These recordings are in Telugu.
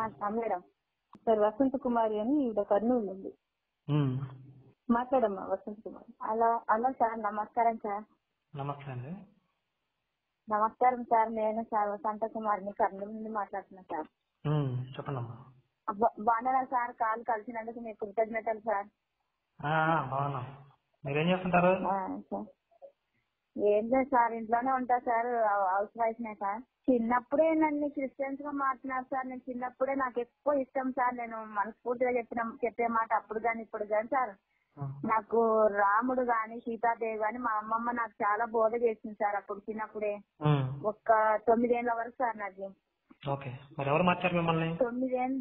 ఆ, మేడం సార్ వసంత కుమారి అని ఈవిడ కర్నూలు ఉంది ఉమ్. మాట్లాడమ్మా Vasantha Kumari hello hello sir నమస్కారం సార్ నమస్తే అండి నమస్కారం సార్ నేను సార్ వసంత కుమారిని కర్నూలు నుండి మాట్లాడుతున్నా సార్ ఉమ్, చెప్పండి అమ్మా బా- బాగున్నారా సార్ కాల్ కలిసినందుకు మీకు కృతజ్ఞతలు సార్ ఆ, ఆ, బాగున్నాం మీరేం చేస్తుంటారు ఆ, సార్ ఏం లేదు సార్ ఇంట్లోనే ఉంటా సార్ హౌస్ వైఫ్ నే సార్ చిన్నప్పుడే నన్ను క్రిస్టియన్స్ గా మార్చినారు సార్ నేను చిన్నప్పుడే నాకు ఎక్కువ ఇష్టం సార్ నేను మనస్ఫూర్తిగా చెప్పిన చెప్పే మాట అప్పుడు గాని ఇప్పుడు గాని సార్ ఉమ్, నాకు రాముడు గాని సీతాదేవి గాని మా అమ్మమ్మ నాకు చాలా బోధ చేసింది సార్ అప్పుడు చిన్నప్పుడే ఉమ్, ఒక్క తొమ్మిదేళ్ల వరకు సార్ నాకు ఓకే మరి ఎవరు మార్చారు మిమ్మల్ని తొమ్మిదేళ్ళు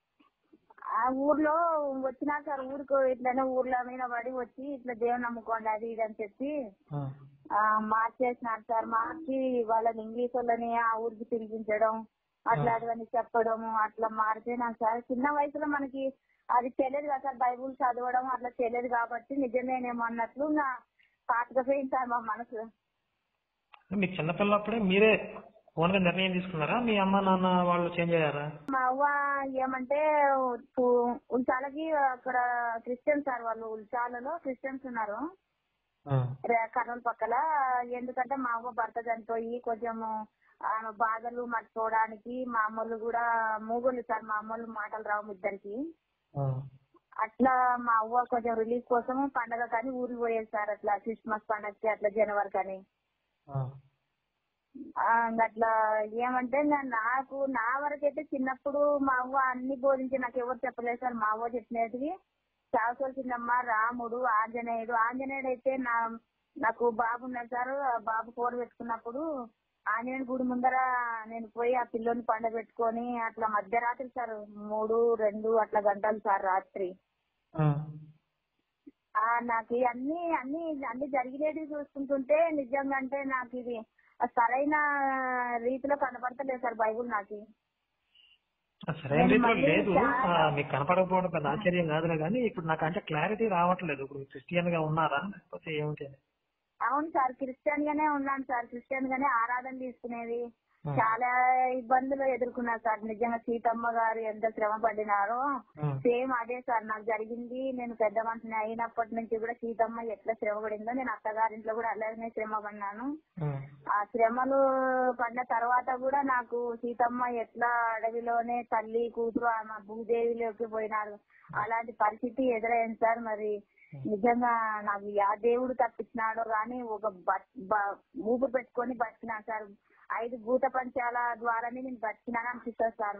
ఆ ఊర్లో వచ్చినా సార్ ఊరికి ఇట్లనే ఊర్లో మీద పడి వచ్చి ఇట్లా దేవుని నమ్ముకోండి అది ఇది అని చెప్పి ఉమ్, ఆ మార్చేసినారు సార్ మార్చి వాళ్ళని ఇంగ్లీష్ వాళ్ళని ఆ ఊరికి తిరిగించడం అట్లాంటివన్నీ చెప్పడం అట్లా మారిపోయినాం సార్ చిన్న వయసులో మనకి అది తెలియదు కదా సార్ బైబుల్ చదవడం అట్లా తెలియదు కాబట్టి నిజమేనేమో అన్నట్లు నా పాతగా పోయింది సార్ మా మనసు మీకు చిన్నపిల్లప్పుడే మీరే ఓన్ గా నిర్ణయం తీసుకున్నారా మీ అమ్మ నాన్న వాళ్ళు చేంజ్ అయ్యారా మా అవ్వ ఏమంటే ఉ- ఉల్చాలకి అక్కడ క్రిస్టియన్స్ సార్ వాళ్ళు ఉల్చాలలో క్రిస్టియన్స్ ఉన్నారు ఉమ్, రే- కర్నూలు పక్కల ఎందుకంటే మా అవ్వ భర్త చనిపోయి కొంచెం ఆమె బాధలు మర్చిపోవడానికి మా అమ్మలు కూడా మూగోళ్ళు సార్ మా అమ్మలు మాటలు రావు ఇద్దరికి ఉమ్, అట్లా మా అవ్వ కొంచెం రిలీఫ్ కోసం పండగ కానీ ఊరికి పోయేది సార్ అట్లా క్రిస్మస్ పండగకి అట్లా జనవరి కానీ ఉమ్, ఆ, అట్లా ఏమంటే నా- నాకు నా వరకైతే చిన్నప్పుడు మా అవ్వ అన్ని బోధించి నాకు ఎవరు చెప్పలేదు సార్ మా అవ్వ చెప్పినట్టువి చావసోల్సిందమ్మ రాముడు ఆంజనేయుడు ఆంజనేయుడు అయితే నా నాకు బాబు ఉన్నాడు సార్ ఆ బాబు కూర పెట్టుకున్నప్పుడు ఆంజనేయుడు గుడి ముందర నేను పోయి ఆ పిల్లోని పండ పెట్టుకొని అట్లా మధ్యరాత్రి సార్ మూడు రెండు అట్లా గంటలు సార్ రాత్రి ఉమ్, ఆ నాకు ఈ అన్ని అన్ని అన్ని జరిగినవి చూసుకుంటుంటే నిజంగా అంటే నాకు ఇది సరైన రీతిలో కనపడతలేదు సార్ బైబుల్ నాకు సరైన రీతిలో లేదు ఆ, మీకు కనపడకపోవడం పెద్ద ఆశ్చర్యం కాదులే కానీ ఇప్పుడు నాకు అంటే క్లారిటీ రావట్లేదు ఇప్పుడు క్రిస్టియన్ గా ఉన్నారా లేకపోతే ఏమిటి అని. అవును సార్ క్రిస్టియన్ గానే ఉన్నాను సార్ క్రిస్టియన్ గానే ఆరాధన తీసుకునేది ఉమ్, చాలా ఇబ్బందులు ఎదుర్కొన్నా సార్ నిజంగా సీతమ్మ గారు ఎంత శ్రమ పడినారో ఉమ్, సేమ్ అదే సార్ నాకు జరిగింది నేను పెద్ద మనిషిని అయినప్పటి నుంచి కూడా సీతమ్మ ఎట్లా శ్రమ పడిందో నేను అత్తగారింట్లో కూడా అలాగనే శ్రమ పడినాను ఉమ్, ఆ శ్రమలు పడిన తర్వాత కూడా నాకు సీతమ్మ ఎట్లా అడవిలోనే తల్లి కూతురు ఆమె భూదేవిలోకి పోయినారు అలాంటి పరిస్థితి ఎదురైంది సార్ మరి నిజంగా నాకు ఆ దేవుడు తప్పించినాడో గాని ఒక బ- బ- ఊపు పెట్టుకొని బతికినా సార్ ఐదు భూత పంచాల ద్వారానే నేను బతికినాను అనిపిస్తుంది సార్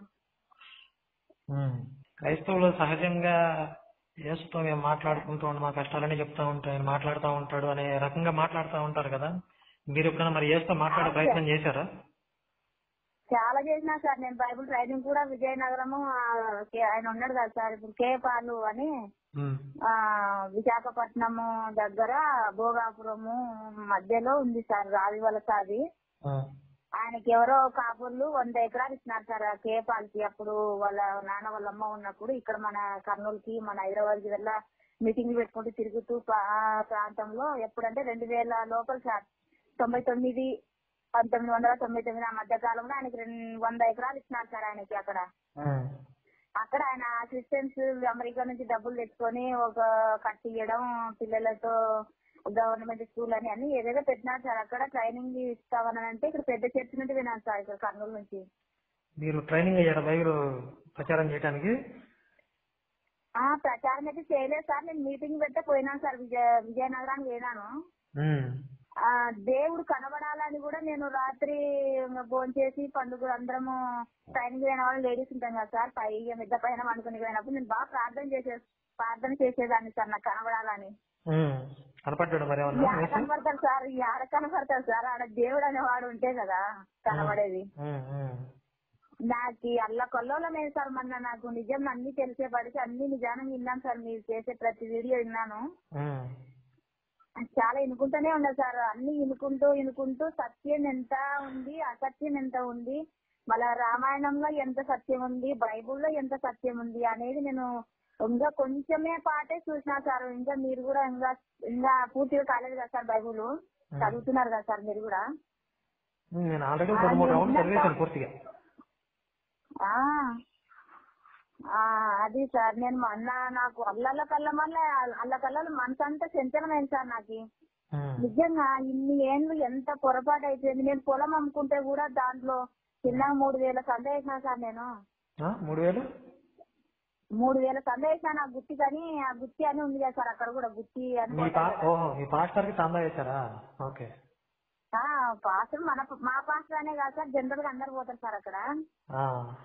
ఉమ్. క్రైస్తవులు సహజంగా యేసుతో మేము మాట్లాడుకుంటూ ఉంటాం మా కష్టాలని చెప్తా ఉంటాం ఆయన మాట్లాడుతూ ఉంటాడు అనే రకంగా మాట్లాడుతూ ఉంటారు కదా మీరు ఎప్పుడైనా మరి యేసుతో మాట్లాడే ప్రయత్నం చేశారా చాలా చేసినా సార్ నేను బైబుల్ ట్రైనింగ్ కూడా విజయనగరము ఆ, కే- ఆయన ఉన్నాడు కదా సార్ ఇప్పుడు కేపాలు అని ఉమ్, ఆ విశాఖపట్నము దగ్గర భోగాపురము మధ్యలో ఉంది సార్ రావి వలస అది ఉమ్, ఆయనకి ఎవరో కాపుర్లు వంద ఎకరాలు ఇచ్చినారు సార్ ఆ కేపాలకి అప్పుడు వాళ్ళ నాన్న వాళ్ళ అమ్మ ఉన్నప్పుడు ఇక్కడ మన కర్నూలుకి మన హైదరాబాద్ కి వెళ్ళా మీటింగ్ పెట్టుకుంటూ తిరుగుతూ పా- ఆ ప్రాంతంలో ఎప్పుడంటే రెండు వేల లోపల సార్ తొంభై తొమ్మిది పంతొమ్మిది వందల తొంభై తొమ్మిది ఆ మధ్య కాలంలో ఆయనకి రెండు వంద ఎకరాలు ఇచ్చినారు సార్ ఆయనకి అక్కడ ఉమ్, అక్కడ ఆయన క్రిస్టియన్స్ అమెరికా నుంచి డబ్బులు తెచ్చుకొని ఒక కట్టియడం పిల్లలతో గవర్నమెంట్ స్కూల్ అని అన్ని ఏదేదో పెట్టినారు సార్ అక్కడ ట్రైనింగ్ ఇస్తామని అంటే ఇక్కడ పెద్ద చర్చి నుండి విన్నాను సార్ ఇక్కడ కర్నూలు నుంచి మీరు ట్రైనింగ్ అయ్యారా బైబిల్ ప్రచారం చేయడానికి ఆ ప్రచారం అయితే చేయలేదు సార్ నేను మీటింగ్ పెట్టే పోయినాను సార్ విజయ విజయనగరానికి పోయినాను ఉమ్, ఆ దేవుడు కనబడాలని కూడా నేను రాత్రి భోంచేసి పండుగ అందరము ట్రైనింగ్ అయిన వాళ్ళు లేడీస్ ఉంటాం కదా సార్ పై మిద్ద పైన అనుకుని పోయినప్పుడు నేను బాగా ప్రార్థన చేసే ప్రార్థన చేసేదాన్ని సార్ నాకు కనబడాలని ఉమ్. కనపడ్డాడు మరి ఏమన్నా యాడ యేసు? కనపడతారు సార్ యాడ కనపడతారు సార్ ఆడ దేవుడు అనేవాడు ఉంటే కదా కనబడేది ఉమ్, ఉమ్, నాకు అల్ల కొల్లోలమే సార్ మొన్న నాకు నిజం అన్ని తెలిసేపడికి అన్ని నిజానం విన్నాను సార్ మీరు చేసే ప్రతి వీడియో విన్నాను ఉమ్, చాలా ఇనుకుంటూనే ఉన్నా సార్ అన్ని ఇనుకుంటూ ఇనుకుంటూ సత్యం ఎంత ఉంది అసత్యం ఎంత ఉంది మళ్ళా రామాయణంలో ఎంత సత్యం ఉంది బైబుల్లో ఎంత సత్యం ఉంది అనేది నేను ఇంకా కొంచెమే పాటే చూసినా సార్ ఇంకా మీరు కూడా ఇంకా ఇంకా పూర్తిగా కాలేదు కదా సార్ బైబుల్ చదువుతున్నారు కదా సార్ మీరు కూడా నేను ఆల్రెడీ రెండు మూడు రౌండ్లు చదివేశాను పూర్తిగా ఆ ఆ, అది సార్ నేను మొన్న నాకు అల్లల్ల కళ్ళ వల్ల అల్ల కళ్ళలో మనసు అంతా చెంచలమైంది సార్ నాకు ఉమ్. నిజంగా ఇన్ని ఏండ్లు ఎంత పొరపాటు అయిపోయింది నేను పొలం అమ్ముకుంటే కూడా దాంట్లో చిన్న మూడు వేల సంద వేసినా సార్ నేను ఆ, మూడు వేలు మూడు వేల సంద వేసినా ఆ గుత్తి కానీ ఆ గుత్తి అని ఉంది కదా సార్ అక్కడ కూడా గుత్తి అని మీ పా ఓహో మీ పాస్టర్ కి చందా వేశారా ఓకే ఆ, పాస్టర్ మన మా పాస్టర్ అనే కాదు సార్ జనరల్ గా అందరు పోతారు సార్ అక్కడ ఆ,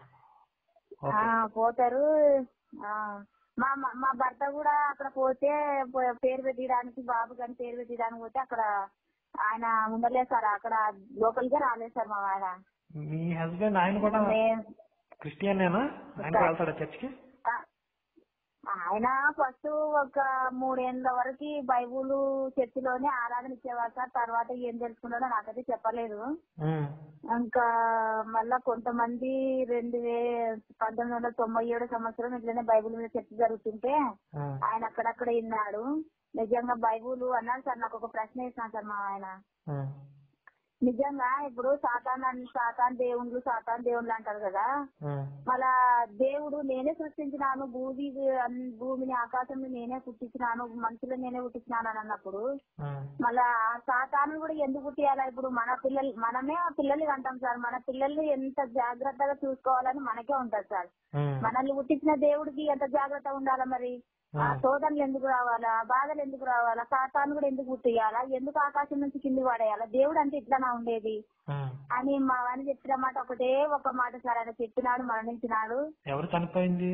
ఆ, ఓకే పోతారు ఆ, మా మా- మా భర్త కూడా అక్కడ పోతే పో- పేరు పెట్టడానికి బాబు కానీ పేరు పెట్టడానికి పోతే అక్కడ ఆయన ఉండలేదు సార్ అక్కడ లోపలికే రాలేదు సార్ మా ఆయన మీ హస్బెండ్ ఆయన కూడా మే- క్రిస్టియనేనా ఆయన కూడా వెళ్తాడా చర్చికి ఆ, ఆయన ఫస్ట్ ఒక మూడేళ్ల వరకు బైబుల్ చర్చిలోనే ఆరాధన ఇచ్చేవారు సార్ తర్వాత ఏం తెలుసుకున్నాడో నాకైతే చెప్పలేదు ఉమ్, ఇంకా మళ్ళా కొంతమంది రెండు వే పంతొమ్మిది వందల తొంభై ఏడు సంవత్సరం ఇట్లనే బైబిల్ మీద చర్చ జరుగుతుంటే ఉమ్, ఆయన అక్కడక్కడ విన్నాడు నిజంగా బైబుల్ అన్నాడు సార్ నాకు ఒక ప్రశ్న వేసినాడు సార్ మా ఆయన ఉమ్, నిజంగా ఇప్పుడు సాతాన్ అన్- సాతాన్ దేవుళ్ళు సాతాన్ దేవుళ్ళు అంటారు కదా ఉమ్, మళ్ళా దేవుడు నేనే సృష్టించినాను భూమి అన్- భూమిని ఆకాశం నేనే పుట్టించినాను మనుషులను నేనే పుట్టించినాను అని అన్నప్పుడు ఉమ్, మళ్ళా ఆ సాతాను కూడా ఎందుకు పుట్టియాలా ఇప్పుడు మన పిల్లలు మనమే ఆ పిల్లల్ని అంటాం సార్ మన పిల్లల్ని ఎంత జాగ్రత్తగా చూసుకోవాలని మనకే ఉంటది సార్ ఉమ్, మనల్ని పుట్టించిన దేవుడికి ఎంత జాగ్రత్తగా ఉండాలా మరి ఆ శోధనలు ఎందుకు రావాలా బాధలు ఎందుకు రావాలా సాతాను కూడా ఎందుకు పుట్టియాలా ఎందుకు ఆకాశం నుంచి కింది పడేయాలా దేవుడు అంటే ఇట్లానా ఉండేది ఉమ్. అని మా వాని చెప్పిన మాట ఒకటే ఒక మాట సార్ ఆయన చెప్పినాడు మరణించినాడు ఎవరు చనిపోయింది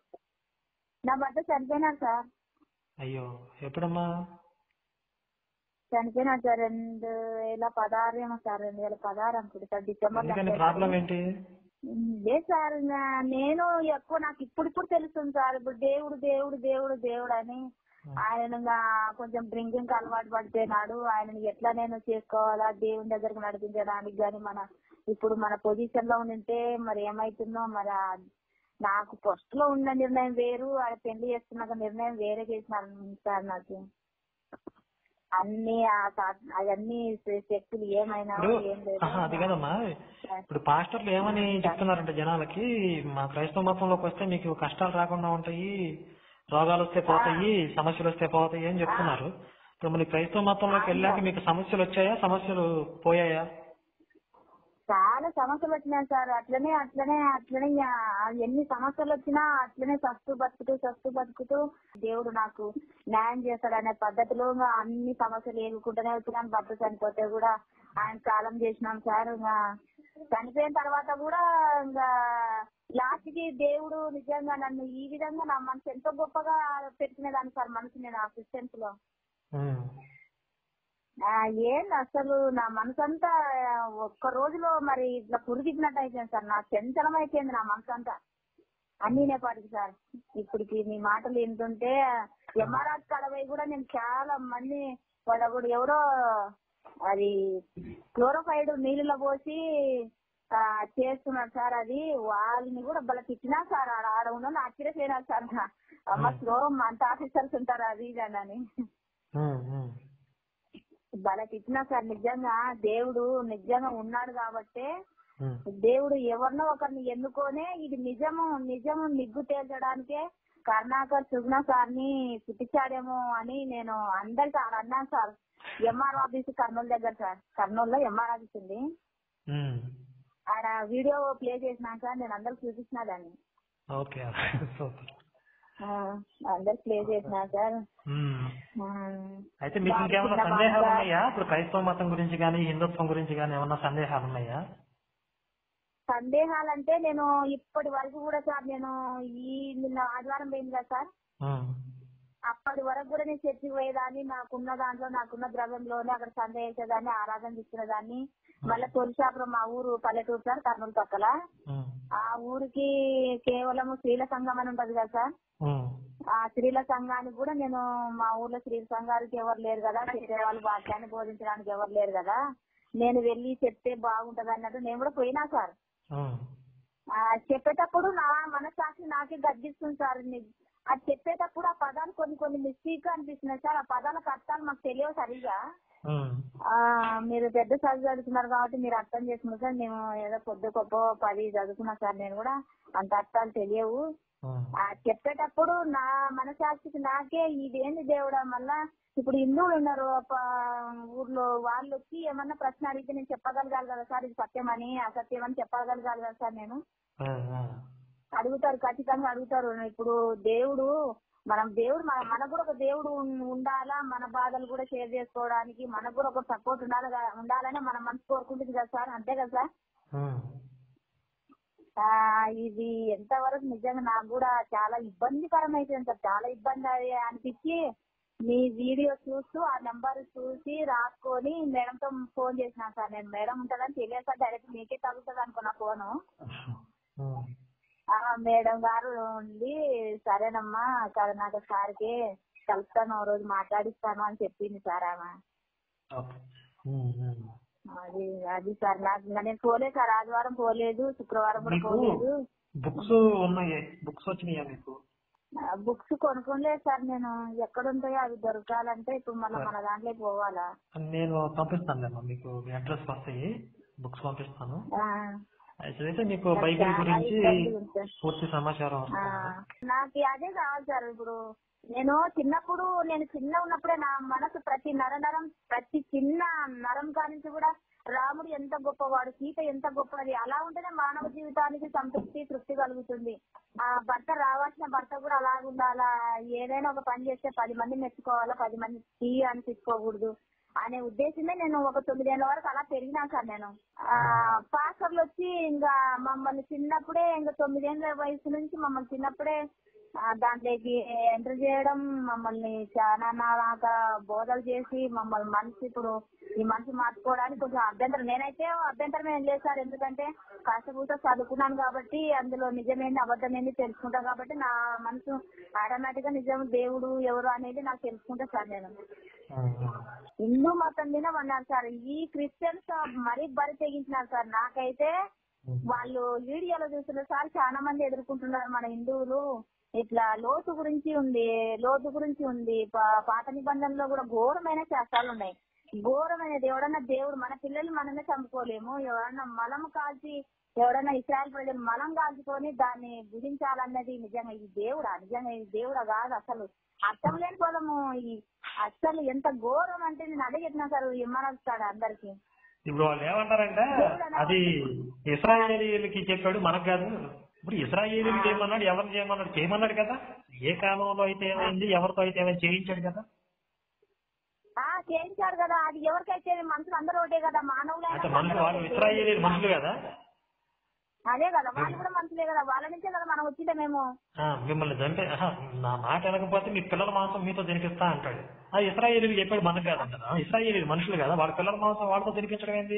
నా భర్త చనిపోయినాడు సార్ అయ్యో ఎప్పుడమ్మా చనిపోయినాడు సార్ రెండు వేల పదహారు ఏమో సార్ రెండు వేల పదహారు అనుకుంటా సార్ డిసెంబర్ ఎందుకని ప్రాబ్లం ఏంటి ఇదే సార్ నా- నేను ఎక్కువ నాకు ఇప్పుడు ఇప్పుడు తెలుస్తుంది సార్ ఇప్పుడు దేవుడు దేవుడు దేవుడు దేవుడు అని ఆయన ఇంకా కొంచెం డ్రింకింగ్ అలవాటు పడిపోయినాడు ఆయన ఎట్లా నేను చేసుకోవాలా దేవుని దగ్గరకు నడిపించడానికి గాని మన ఇప్పుడు మన పొజిషన్ లో ఉంటే మరి ఏమైతుందో మరి ఆ- నాకు ఫస్ట్ లో ఉన్న నిర్ణయం వేరు ఆయన పెళ్లి చేసుకున్నాక నిర్ణయం వేరే చేసినారు సార్ నాకు అన్ని ఆ సా- అవన్నీ శక్తులు ఏమైనా ఇప్పుడు ఏం లేదు ఆహా, అది కదమ్మా ఇప్పుడు పాస్టర్లు ఏమని చెప్తున్నారంటే జనాలకి మా క్రైస్తవ మతంలోకి వస్తే మీకు కష్టాలు రాకుండా ఉంటాయి రోగాలు వస్తే పోతాయి సమస్యలు వస్తే పోతాయి అని చెప్తున్నారు ఇప్పుడు మరి క్రైస్తవ మతంలోకి వెళ్ళాక మీకు సమస్యలు వచ్చాయా సమస్యలు పోయాయా చాలా సమస్యలు వచ్చినాయి సార్ అట్లనే అట్లనే అట్లనే ఆ ఎన్ని సమస్యలు వచ్చినా అట్లనే సస్తు బతుకుతూ సస్తు బతుకుతూ దేవుడు నాకు న్యాయం చేస్తాడనే పద్ధతిలో ఇంకా అన్ని సమస్యలు ఎదుర్కొంటూనే వచ్చినాను భర్త చనిపోతే కూడా ఆయన కాలం చేసినాం సార్ ఇంకా చనిపోయిన తర్వాత కూడా ఇంకా లాస్ట్ కి దేవుడు నిజంగా నన్ను ఈ విధంగా నా మనసు ఎంతో గొప్పగా పెట్టినదాన్ని సార్ మనసు నేను ఆ క్రిస్టియన్స్ లో ఉమ్, ఆ, ఏంది అసలు నా మనసంతా ఒక్క రోజులో మరి ఇట్లా పురిగిచ్చినట్టు అయిపోయింది సార్ నా చంచలం అయిపోయింది నా మనసంతా అన్ని నేపాటికి సార్ ఇప్పటికి మీ మాటలు ఏంటుంటే ఎంఆర్ఆర్ కడవై కూడా నేను చాలా మంది వాళ్ళ కూడా ఎవరో అది క్లోరోఫైడ్ నీళ్ళలో పోసి ఆ, చేస్తున్నారు సార్ అది వాళ్ళని కూడా బల తిట్టినా సార్ ఆడ ఆడ ఉన్న ఆశ్చర్యపోయినారు సార్ అమ్మ స్లో అంత ఆఫీసర్స్ ఉంటారు అది ఇది అని ఉమ్, ఉమ్, భలే తిట్టినా సార్ నిజంగా దేవుడు నిజంగా ఉన్నాడు కాబట్టే ఉమ్, దేవుడు ఎవరినో ఒకరిని ఎన్నుకోనే ఇది నిజము నిజము నిగ్గు తేల్చడానికే కరుణాకర్ సుగుణ సార్ ని పుట్టించాడేమో అని నేను అందరికి అన్నాను సార్ ఎంఆర్ ఆఫీస్ కర్నూలు దగ్గర సార్ కర్నూలులో ఎంఆర్ ఆఫీస్ ఉంది ఉమ్. ఆడ వీడియో ప్లే చేసినాక సార్ నేను అందరికి చూపించిన దాన్ని ఓకే సూపర్ ఆ, అందరికి ప్లే చేసిన సార్ ఉమ్. ఆ, అయితే మీకు ఇంకేమైనా చిన్న సందేహాలు బాగా- ఉన్నాయా ఇప్పుడు క్రైస్తవ మతం గురించి కానీ హిందుత్వం గురించి కానీ ఏమన్నా సందేహాలు ఉన్నాయా సందేహాలంటే నేను ఇప్పటి వరకు కూడా సార్ నేను ఈ నిన్న ఆదివారం పోయింది కదా సార్ ఉమ్, అప్పటి వరకు కూడా నేను చర్చికి పోయేదాన్ని నాకున్న దాంట్లో నాకున్న ద్రవ్యంలోనే అక్కడ సందే చేసేదాన్ని ఆరాధన తీసుకునేదాన్ని మళ్ళీ తొలిశాపురం మా ఊరు పల్లెటూరు సార్ కర్నూలు పక్కల ఉమ్, ఆ ఊరికి కేవలం స్త్రీల సంఘం అని ఉంటది కదా సార్ ఉమ్, ఆ స్త్రీల సంఘానికి కూడా నేను మా ఊర్లో స్త్రీల సంఘానికి ఎవరు లేరు కదా చెప్పే వాళ్ళు వాక్యాన్ని బోధించడానికి ఎవరు లేరు కదా నేను వెళ్ళి చెప్తే బాగుంటది అన్నట్టు నేను కూడా పోయినా సార్ ఉమ్, ఆ చెప్పేటప్పుడు నా మనసాక్షి నాకే గర్జిస్తుంది సార్ ని- అది చెప్పేటప్పుడు ఆ పదాలు కొన్ని కొన్ని మిస్టేక్ అనిపిస్తున్నాయి సార్ ఆ పదాలకు అర్థాలు మాకు తెలియవు సరిగా ఉమ్, ఆ మీరు పెద్ద చదువు చదువుతున్నారు కాబట్టి మీరు అర్థం చేసుకున్నారు సార్ మేము ఏదో కొద్ది గొప్ప పది చదువుకున్నా సార్ నేను కూడా అంత అర్థాలు తెలియవు ఉమ్, ఆ చెప్పేటప్పుడు నా మనసాక్షికి నాకే ఇదేంది దేవుడా మళ్ళా ఇప్పుడు హిందువులు ఉన్నారు ఒక ఊర్లో వాళ్ళు వచ్చి ఏమన్నా ప్రశ్న అడిగితే నేను చెప్పగలగాలి కదా సార్ ఇది సత్యమని అసత్యమని చెప్పగలగాలి కదా సార్ నేను ఆ, ఆ. అడుగుతారు ఖచ్చితంగా అడుగుతారు ఇప్పుడు దేవుడు మనం దేవుడు మన- మనకు కూడా ఒక దేవుడు ఉన్- ఉండాలా మన బాధలు కూడా షేర్ చేసుకోవడానికి మనకు కూడా ఒక సపోర్ట్ ఉండాలి కదా- ఉండాలని మన మనసు కోరుకుంటుంది కదా సార్ అంతే కదా సార్ ఉమ్. ఆ, ఇది ఎంతవరకు నిజంగా నాకు కూడా చాలా ఇబ్బందికరం అయిపోయింది సార్ చాలా ఇబ్బంది అయి- అనిపించి మీ వీడియో చూస్తూ ఆ నెంబర్ చూసి రాసుకొని మేడంతో ఫోన్ చేసిన సార్ నేను మేడం ఉంటుందని తెలియదు సార్ డైరెక్ట్ మీకే తగ్గుతుంది అనుకున్న ఫోను ఉమ్. ఆ మేడం గారు ఉండి సరేనమ్మా కదా నాకు సార్కి కలుస్తాను ఓ రోజు మాట్లాడిస్తాను అని చెప్పింది సార్ ఆమె ఓకే. ఉమ్, ఉమ్. అది అది సార్ నాకు ఇంకా నేను పోలేదు సార్ ఆదివారం పోలేదు శుక్రవారం కూడా మీకు పోలేదు బుక్స్ ఉన్నాయి బుక్స్ వచ్చినాయా మీకు బుక్స్ కొనుక్కోలేదు సార్ నేను ఎక్కడ ఉంటాయో అవి దొరకాలంటే ఇప్పుడు మళ్ళీ మన దాంట్లో పోవాలా నేను పంపిస్తానులేమ్మా మీకు మీ అడ్రస్ వస్తాయి బుక్స్ పంపిస్తాను ఆ, అయితే మీకు బైబిల్ చాలా గురించి ఇబ్బందిగా ఉంది సార్. పూర్తి సమాచారం ఆ, వస్తుంది నాకు అదే కావాలి సార్ ఇప్పుడు నేను చిన్నప్పుడు నేను చిన్న ఉన్నప్పుడే నా మనసు ప్రతి నర నరం ప్రతి చిన్న నరం కానించి కూడా రాముడు ఎంత గొప్పవాడు సీత ఎంత గొప్పది అలా ఉంటేనే మానవ జీవితానికి సంతృప్తి తృప్తి కలుగుతుంది ఆ భర్త రావాల్సిన భర్త కూడా అలాగ ఉండాలా ఏదైనా ఒక పని చేస్తే పది మంది మెచ్చుకోవాలా పది మంది తీ అనిపించుకోకూడదు అనే ఉద్దేశమే నేను ఒక తొమ్మిదేళ్ల వరకు అలా పెరిగినా సార్ నేను ఆ పాస్టర్లు వచ్చి ఇంకా మమ్మల్ని చిన్నప్పుడే ఇంకా తొమ్మిదేళ్ల వయసు నుంచి మమ్మల్ని చిన్నప్పుడే ఆ, దాంట్లోకి ఎంటర్ చేయడం మమ్మల్ని చాలా నాక బోధలు చేసి మమ్మల్ని మనసు ఇప్పుడు ఈ మనసు మార్చుకోవడానికి కొంచెం అభ్యంతరం నేనైతే అభ్యంతరం ఏం లేదు సార్ ఎందుకంటే కష్టపూట చదువుకున్నాను కాబట్టి అందులో నిజమేంది అబద్ధమేంది తెలుసుకుంటాను కాబట్టి నా మనసు ఆటోమేటిక్ గా నిజం దేవుడు ఎవరు అనేది నాకు తెలుసుకుంటా సార్ నేను హిందూ మతం మీద ఉన్నారు సార్ ఈ క్రిస్టియన్స్ మరీ బరి తెగించినారు సార్ నాకైతే వాళ్ళు వీడియోలో చూస్తున్న సార్ చాలా మంది ఎదుర్కొంటున్నారు మన హిందువులు ఇట్లా లోతు గురించి ఉంది లోతు గురించి ఉంది పా- పాత నిబంధనలో కూడా ఘోరమైన శాస్త్రాలు ఉన్నాయి ఘోరమైనది ఎవడన్నా దేవుడు మన పిల్లల్ని మనమే చంపుకోలేము ఎవరన్నా మలం కాల్చి ఎవడన్నా ఇస్రాయల్ ప్రజలు మలం కాల్చుకొని దాన్ని విధించాలన్నది నిజంగా ఇది దేవుడా నిజంగా ఇది దేవుడా కాదు అసలు అర్థం లేని పదము ఈ అసలు ఎంత ఘోరం అంటే నేను అదే చెప్పినా సార్ ఇమ్మనొస్తాడు అందరికి ఇప్పుడు వాళ్ళు ఏమంటారంటే అది ఇస్రాయేలీలకి చెప్పాడు మనకు కాదు ఇప్పుడు ఇస్రాయేలీలు చేయమన్నాడు ఎవరిని చేయమన్నాడు చేయమన్నాడు కదా ఏ కాలంలో అయితే ఏమైంది ఎవరితో అయితే ఏమైంది చేయించాడు కదా ఆ చేయించాడు కదా అది ఎవరికైతే మనుషులు అందరూ ఒకటే కదా అంటే మానవులైనా మనుషులు వాళ్ళు ఇస్రాయేలీలు మనుషులు కదా అదే కదా వాళ్ళు కూడా మనుషులే కదా వాళ్ళ నుంచే కదా మనం వచ్చిందే మేము ఆ, మిమ్మల్ని చంపే ఆహా, నా మాట వినకపోతే మీ పిల్లల మాంసం మీతో తినిపిస్తా అంటాడు ఆ ఇస్రాయేలీలు చెప్పాడు మనకు కాదంటారా ఇస్రాయేలీలు మనుషులు కదా వాళ్ళ పిల్లల మాంసం వాళ్ళతో తినిపించడం ఏంది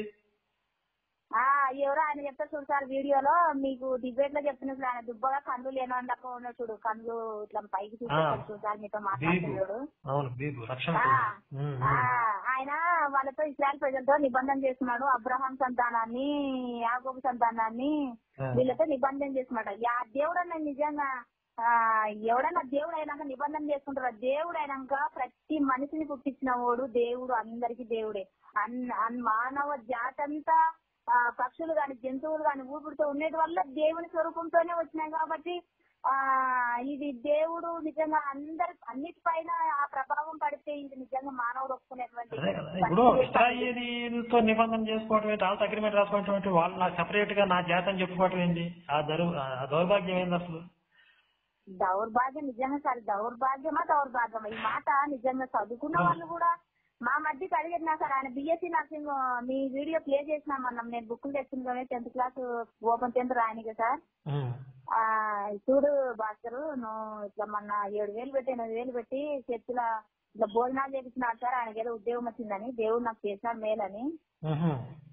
ఆ ఎవరో ఆయన చెప్తారు చూడు సార్ వీడియోలో మీకు డిబేట్ లో చెప్తున్నప్పుడు ఆయన దుబ్బగా కళ్ళు లేను అన్నాక ఉన్నాడు చూడు కళ్ళు ఇట్లా పైకి చూపిస్తాడు చూడు సార్ మీతో బీబు మాట్లాడుతున్నాడు అవును బీబు రక్షణ ఆ, కోసం. ఉమ్, ఆ, ఉమ్. ఆయన వాళ్ళతో ఇస్రాయల్ ప్రజలతో నిబంధన చేస్తున్నాడు అబ్రహాం సంతానాన్ని యాగోబు సంతానాన్ని ఆ. వీళ్ళతో నిబంధన చేస్తున్నాడు యా దేవుడన్నా నిజంగా ఆ ఎవడన్నా దేవుడు అయినాక నిబంధన చేసుకుంటారు దేవుడు అయినాక ప్రతి మనిషిని పుట్టించిన వాడు దేవుడు అందరికి దేవుడే అన్ అన్ మానవ జాతంతా ఆ, పక్షులు గాని జంతువులు గాని ఊపిరితో ఉండేటి వల్ల దేవుని స్వరూపంతోనే వచ్చినాయి కాబట్టి ఆ ఇది దేవుడు నిజంగా అందరి అన్నిటిపైన ఆ ప్రభావం పడితే ఇది నిజంగా మానవుడు ఒప్పుకునేటువంటి అదే కదా ఇప్పుడు ఇస్రాయేలీలతో నిబంధన చేసుకోవడం ఏంటి వాళ్ళతో అగ్రిమెంట్ రాసుకోవడం ఏంటి వాళ్ళు నాకు సెపరేట్ గా నా జాతం చెప్పుకోవడం ఏంటి ఆ దరు ఆ దౌర్భాగ్యం ఏంది అసలు దౌర్భాగ్యం నిజంగా సరే దౌర్భాగ్యమా దౌర్భాగ్యమా ఈ మాట నిజంగా చదువుకున్న వాళ్ళు కూడా మా మధ్యకి అడిగినా సార్ ఆయన బిఎస్సీ నర్సింగ్ మీ వీడియో ప్లే చేసినా మనం నేను బుక్లు తెచ్చుకుని టెన్త్ క్లాస్ ఓపెన్ టెన్త్ రాయనిక సార్ ఉమ్, ఆ చూడు భాస్కర్ నువ్వు ఇట్లా మొన్న ఏడు వేలు పెట్టి ఎనిమిది వేలు పెట్టి చర్చిల ఇట్లా భోజనాలు చేపించినాడు సార్ ఆయనకి ఏదో ఉద్యోగం వచ్చిందని దేవుడు నాకు చేసినాడు మేలని ఉహు.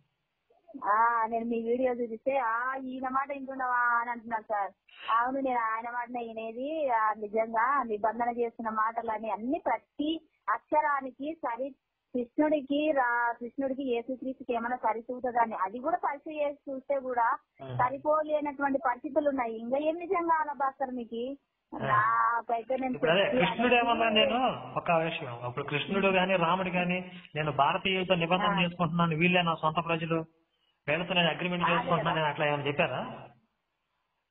ఆ నేను మీ వీడియో చూపిస్తే ఆ ఈయన మాట వింటున్నావా అని అంటున్నారు సార్ అవును నేను ఆయన మాటనే వినేది ఆ, నిజంగా నిబంధన చేస్తున్న మాటలని అన్ని ప్రతి అక్షరానికి సరి కృష్ణుడికి రా కృష్ణుడికి యేసుక్రీస్తుకి ఏమైనా సరితూతుందని అది కూడా పరీక్ష చేసి చూస్తే కూడా సరిపోలేనటువంటి పరిస్థితులు ఉన్నాయి ఇంకా ఏం నిజంగా అలా భాస్కర్ మీకు నాకైతే నేను ఇప్పుడు అదే చెప్పి కృష్ణుడు ఏమన్నా అనేది- నేను ఒక విషయం అప్పుడు కృష్ణుడు గాని రాముడు గాని నేను భారతీయులతో నిబంధన చేసుకుంటున్నాను వీళ్ళే నా సొంత ప్రజలు వీళ్ళతో నేను అగ్రిమెంట్ చేసుకుంటున్నాను నేను అట్లా ఏమైనా చెప్పారా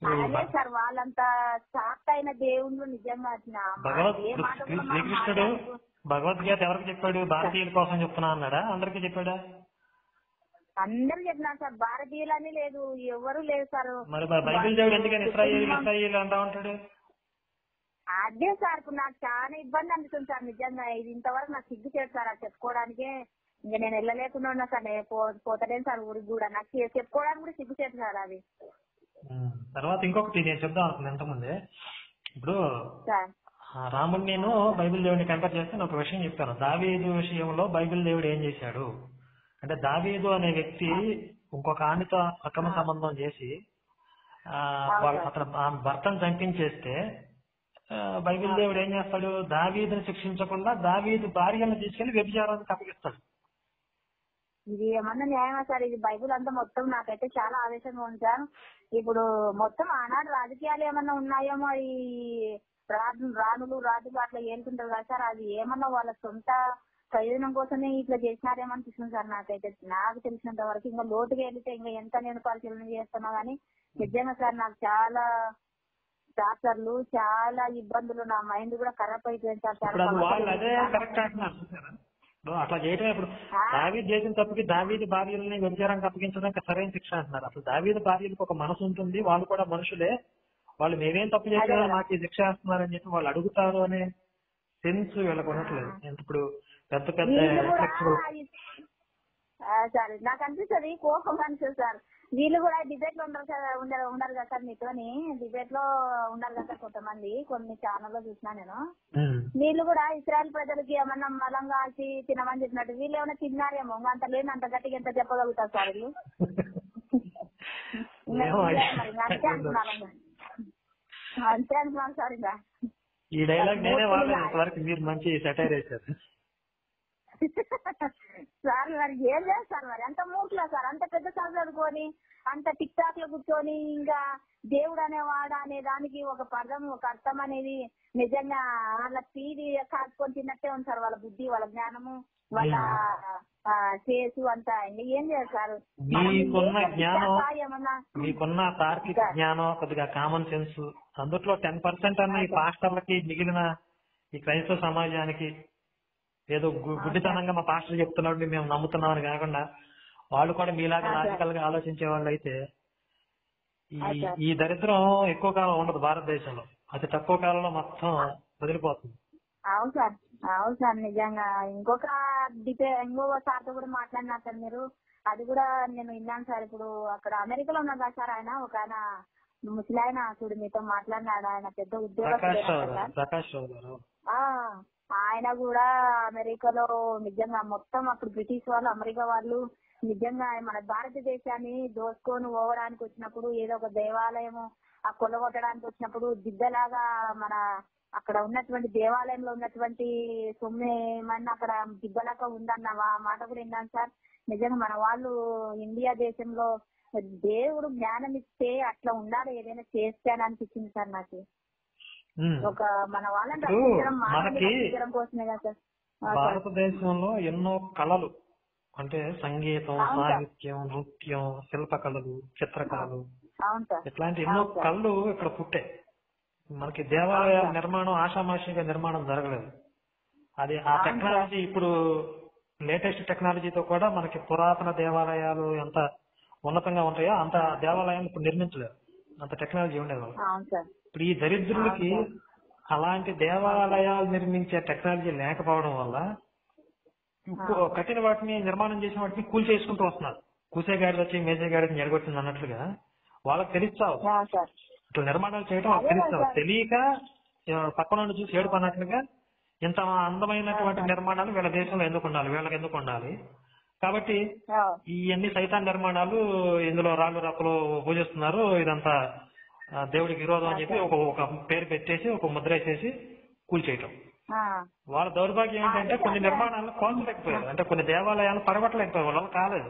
అదే సార్ వాళ్ళంతా సాఫ్ట్ అయిన దేవుళ్ళు నిజంగా నా- భగవద్ ఏ మాట శ్రీ- కూడా మా శ్రీకృష్ణుడు మాట భగవద్గీత ఎవరికి చెప్పాడు భారతీయుల కోసం చెప్తున్నా అన్నాడా అందరికీ చెప్పాడా అందరూ చెప్పినారు సార్ భారతీయులని లేదు ఎవరు లేదు సార్ మరి మరి బైబిల్ దేవుడు ఎందుకని ఇస్రాయేల్ ఇస్రాయేల్ అంటా ఉంటాడు అదే సార్ ఇప్పుడు నాకు చాలా ఇబ్బంది అనిపిస్తుంది సార్ నిజంగా ఇది ఇంతవరకు నాకు సిగ్గు చేయదు సార్ అది చెప్పుకోవడానికే ఇంకా నేను వెళ్ళలేకుండా ఉన్నా సార్ నేను పో- పోతలేను సార్ ఊరికి కూడా నాకు చె- చెప్పుకోవడానికి కూడా సిగ్గు చేయదు సార్ అది ఉమ్. తర్వాత ఇంకొకటి నేను చెప్దాం అనుకున్నాను ఇంతకుముందే ఇప్పుడు సార్ ఆ రాముడు నేను బైబిల్ దేవుడిని కంపేర్ చేస్తే నేను ఒక విషయం చెప్తాను దావీదు విషయంలో బైబిల్ దేవుడు ఏం చేశాడు అంటే దావీదు అనే వ్యక్తి ఇంకొక ఆమెతో అక్రమ సంబంధం చేసి ఆ, వాళ్ళ అతను ఆ భర్తను చంపించేస్తే ఆ, బైబిల్ దేవుడు ఏం చేస్తాడు దావీదుని శిక్షించకుండా దావీదు భార్యను తీసుకెళ్లి వ్యభిచారానికి అప్పగిస్తాడు ఇది ఏమన్నా న్యాయమా సార్ ఇది బైబుల్ అంతా మొత్తం నాకైతే చాలా ఆవేశంగా ఉంది సార్ ఇప్పుడు మొత్తం ఆనాడు రాజకీయాలు ఏమన్నా ఉన్నాయేమో ఈ రాజు రాణులు రాజులు అట్లా ఏలుతుంటారు కదా సార్ అది ఏమన్నా వాళ్ళ సొంత ప్రయోజనం కోసమే ఇట్లా చేసినారేమో అనిపిస్తుంది సార్ నాకైతే నాకు తెలిసినంత వరకు ఇంకా లోతుగా వెళ్తే ఇంకా ఎంత నేను పరిశీలన చేస్తున్నా గానీ నిజంగా సార్ నాకు చాలా డాక్టర్లు చాలా ఇబ్బందులు నా మైండ్ కూడా ఖరాబ్ అయిపోయింది సార్ ఇప్పుడు అది వాళ్ళు అదే చాలా కరెక్ట్ అంటున్నారు చూసారా? ఇప్పుడు అట్లా చేయటమే ఇప్పుడు దావీదు చేసిన తప్పుకి దావీదు భార్యలని వ్యభిచారానికి అప్పగించడానికి సరైన శిక్ష అంటున్నారు అసలు దావీదు భార్యలకు ఒక మనసు ఉంటుంది వాళ్ళు కూడా మనుషులే వాళ్ళు మేమేం తప్పు చేసినా మాకు ఈ శిక్ష వేస్తున్నారని చెప్పి వాళ్ళు అడుగుతారు అనే సెన్స్ వీళ్ళకి ఉండట్లేదు ఎంత ఇప్పుడు పెద్ద పెద్ద వీళ్ళు కూడా intellectual- ఆ, సరే నాకు అనిపిస్తుంది కోపం అనిపిస్తుంది సార్ వీళ్ళు కూడా డిబేట్ లో ఉండరు కదా ఉండరు ఉండరు కదా సార్ మీతోని డిబేట్ లో ఉండరు కదా సార్ కొంతమంది కొన్ని ఛానల్ లో చూసినా నేను ఉమ్. వీళ్ళు కూడా ఇస్రాయల్ ప్రజలకి ఏమన్నా మలం కాల్చి తినమని చెప్పినట్టు వీళ్ళు ఏమైనా తిన్నారేమో ఇంకా అంత లేని అంత గట్టిగా ఎంత చెప్పగలుగుతారు సార్ వీళ్ళు ఇంకా ఏమో వీళ్ళే మరి ఇంకా అంతే అంటున్నారు ఇంకా. అంతే అంటున్నాను సార్ ఇంకా ఈ డైలాగ్ నేనే వాడలేదు ఇంతవరకు మీరు మంచి సెటైర్ వేశారు సార్ మరి ఏం చేస్తారు మరి అంత మూర్ఖులా సార్ అంత పెద్ద చదువుకొని అంత టిక్ టాక్ లో కూర్చొని ఇంకా దేవుడు అనేవాడు అనే దానికి ఒక పదం ఒక అర్థం అనేది నిజంగా వాళ్ళ తీరి కాచుకొని తిన్నట్టే ఉంది సార్ వాళ్ళ బుద్ధి వాళ్ళ జ్ఞానము వాళ్ళ ఆ, చేసు అంతా ఇంకా ఏం చేస్తారు మీకున్న జ్ఞానం ఏమన్నా మీకున్న తార్కిక జ్ఞానం కొద్దిగా కామన్ సెన్స్ అందుట్లో టెన్ పర్సెంట్ అన్న ఈ పాస్టర్లకి మిగిలిన ఈ క్రైస్తవ సమాజానికి ఏదో గు- గుడ్డితనంగా మా పాస్టర్ చెప్తున్నాడు మేము నమ్ముతున్నామని కాకుండా వాళ్ళు కూడా మీలాగా లాజికల్ గా ఆలోచించే వాళ్ళు అయితే ఈ ఈ దరిద్రం ఎక్కువ కాలం ఉండదు భారతదేశంలో అతి తక్కువ కాలంలో మొత్తం వదిలిపోతుంది అవును సార్ అవును సార్ నిజంగా ఇంకొక డిపే ఇంకొక సార్తో కూడా మాట్లాడినారు సార్ మీరు అది కూడా నేను విన్నాను సార్ ఇప్పుడు అక్కడ అమెరికాలో ఉన్నారు కదా సార్ ఆయన ఒక ఆయన ముసలాయన చూడు మీతో మాట్లాడినాడు ఆయన పెద్ద ప్రకాష్ రావు ఉద్యోగం గారు ప్రకాష్ రావు గారు ఆ ఆయన కూడా అమెరికాలో నిజంగా మొత్తం అప్పుడు బ్రిటిష్ వాళ్ళు అమెరికా వాళ్ళు నిజంగా మన భారతదేశాన్ని దోసుకొని పోవడానికి వచ్చినప్పుడు ఏదో ఒక దేవాలయము ఆ కొల్లగొట్టడానికి వచ్చినప్పుడు దిద్దలాగా మన అక్కడ ఉన్నటువంటి దేవాలయంలో ఉన్నటువంటి సొమ్ము ఏమన్నా అక్కడ దిబ్బలాగా ఉందన్న వా- మాట కూడా విన్నాను సార్ నిజంగా మన వాళ్ళు ఇండియా దేశంలో దేవుడు జ్ఞానం ఇస్తే అట్లా ఉండాలి ఏదైనా చేస్తే అని అనిపించింది సార్ నాకు ఉమ్. ఒక మన వాళ్ళని ఇప్పుడు రక్షించడం మానవుని మనకి రక్షించడం కోసమే కదా సార్ ఆ, సార్. భారతదేశంలో ఎన్నో కళలు అంటే సంగీతం అవును సార్. సాహిత్యం నృత్యం శిల్పకళలు చిత్రకళలు అవును సార్ ఇట్లాంటి ఎన్నో అవును సార్. కళలు ఇక్కడ పుట్టాయి మనకి దేవాలయాల నిర్మాణం ఆషామాషిగా నిర్మాణం జరగలేదు అది ఆ అవును టెక్నాలజీ ఇప్పుడు లేటెస్ట్ టెక్నాలజీతో కూడా మనకి పురాతన దేవాలయాలు ఎంత ఉన్నతంగా ఉంటాయో అంత దేవాలయాలు ఇప్పుడు నిర్మించలేరు అంత టెక్నాలజీ ఉండేది వాళ్ళకి. అవును సార్ ఇప్పుడు ఈ దరిద్రులకి అవును అలాంటి దేవాలయాలు నిర్మించే టెక్నాలజీ లేకపోవడం వల్ల ఇప్పుడు కట్టిన వాటిని నిర్మాణం చేసిన వాటిని కూల్ చేసుకుంటూ వస్తున్నారు కూసేగాడిది వచ్చి మేసేగాడిని ఎడగొట్టింది అన్నట్లుగా వాళ్ళకి తెలుస్తావు అవును సార్ ఇట్లా నిర్మాణాలు చేయడం వాళ్ళకి అదే తెలుస్తావు సార్. తెలియక ఆ, పక్కన నుండి చూసి ఏడుపు అన్నట్లుగా ఇంత అందమైనటువంటి నిర్మాణాలు వీళ్ళ దేశంలో ఎందుకు ఉండాలి వీళ్ళకి ఎందుకు ఉండాలి కాబట్టి ఆ, ఈ అన్ని సైతాన్ నిర్మాణాలు ఇందులో రాళ్ళు రప్పలు పూజిస్తున్నారు ఇదంతా ఆ, దేవుడికి విరోధం అని చెప్పి ఒక ఒక పేరు పెట్టేసి ఒక ముద్ర వేసేసి కూల్చేయటం ఆ, వాళ్ళ దౌర్భాగ్యం ఏంటంటే కొన్ని నిర్మాణాలను కోల్చలేకపోయారు అంటే కొన్ని దేవాలయాలు పడగొట్టలేకపోయారు వాళ్ళ వల్ల కాలేదు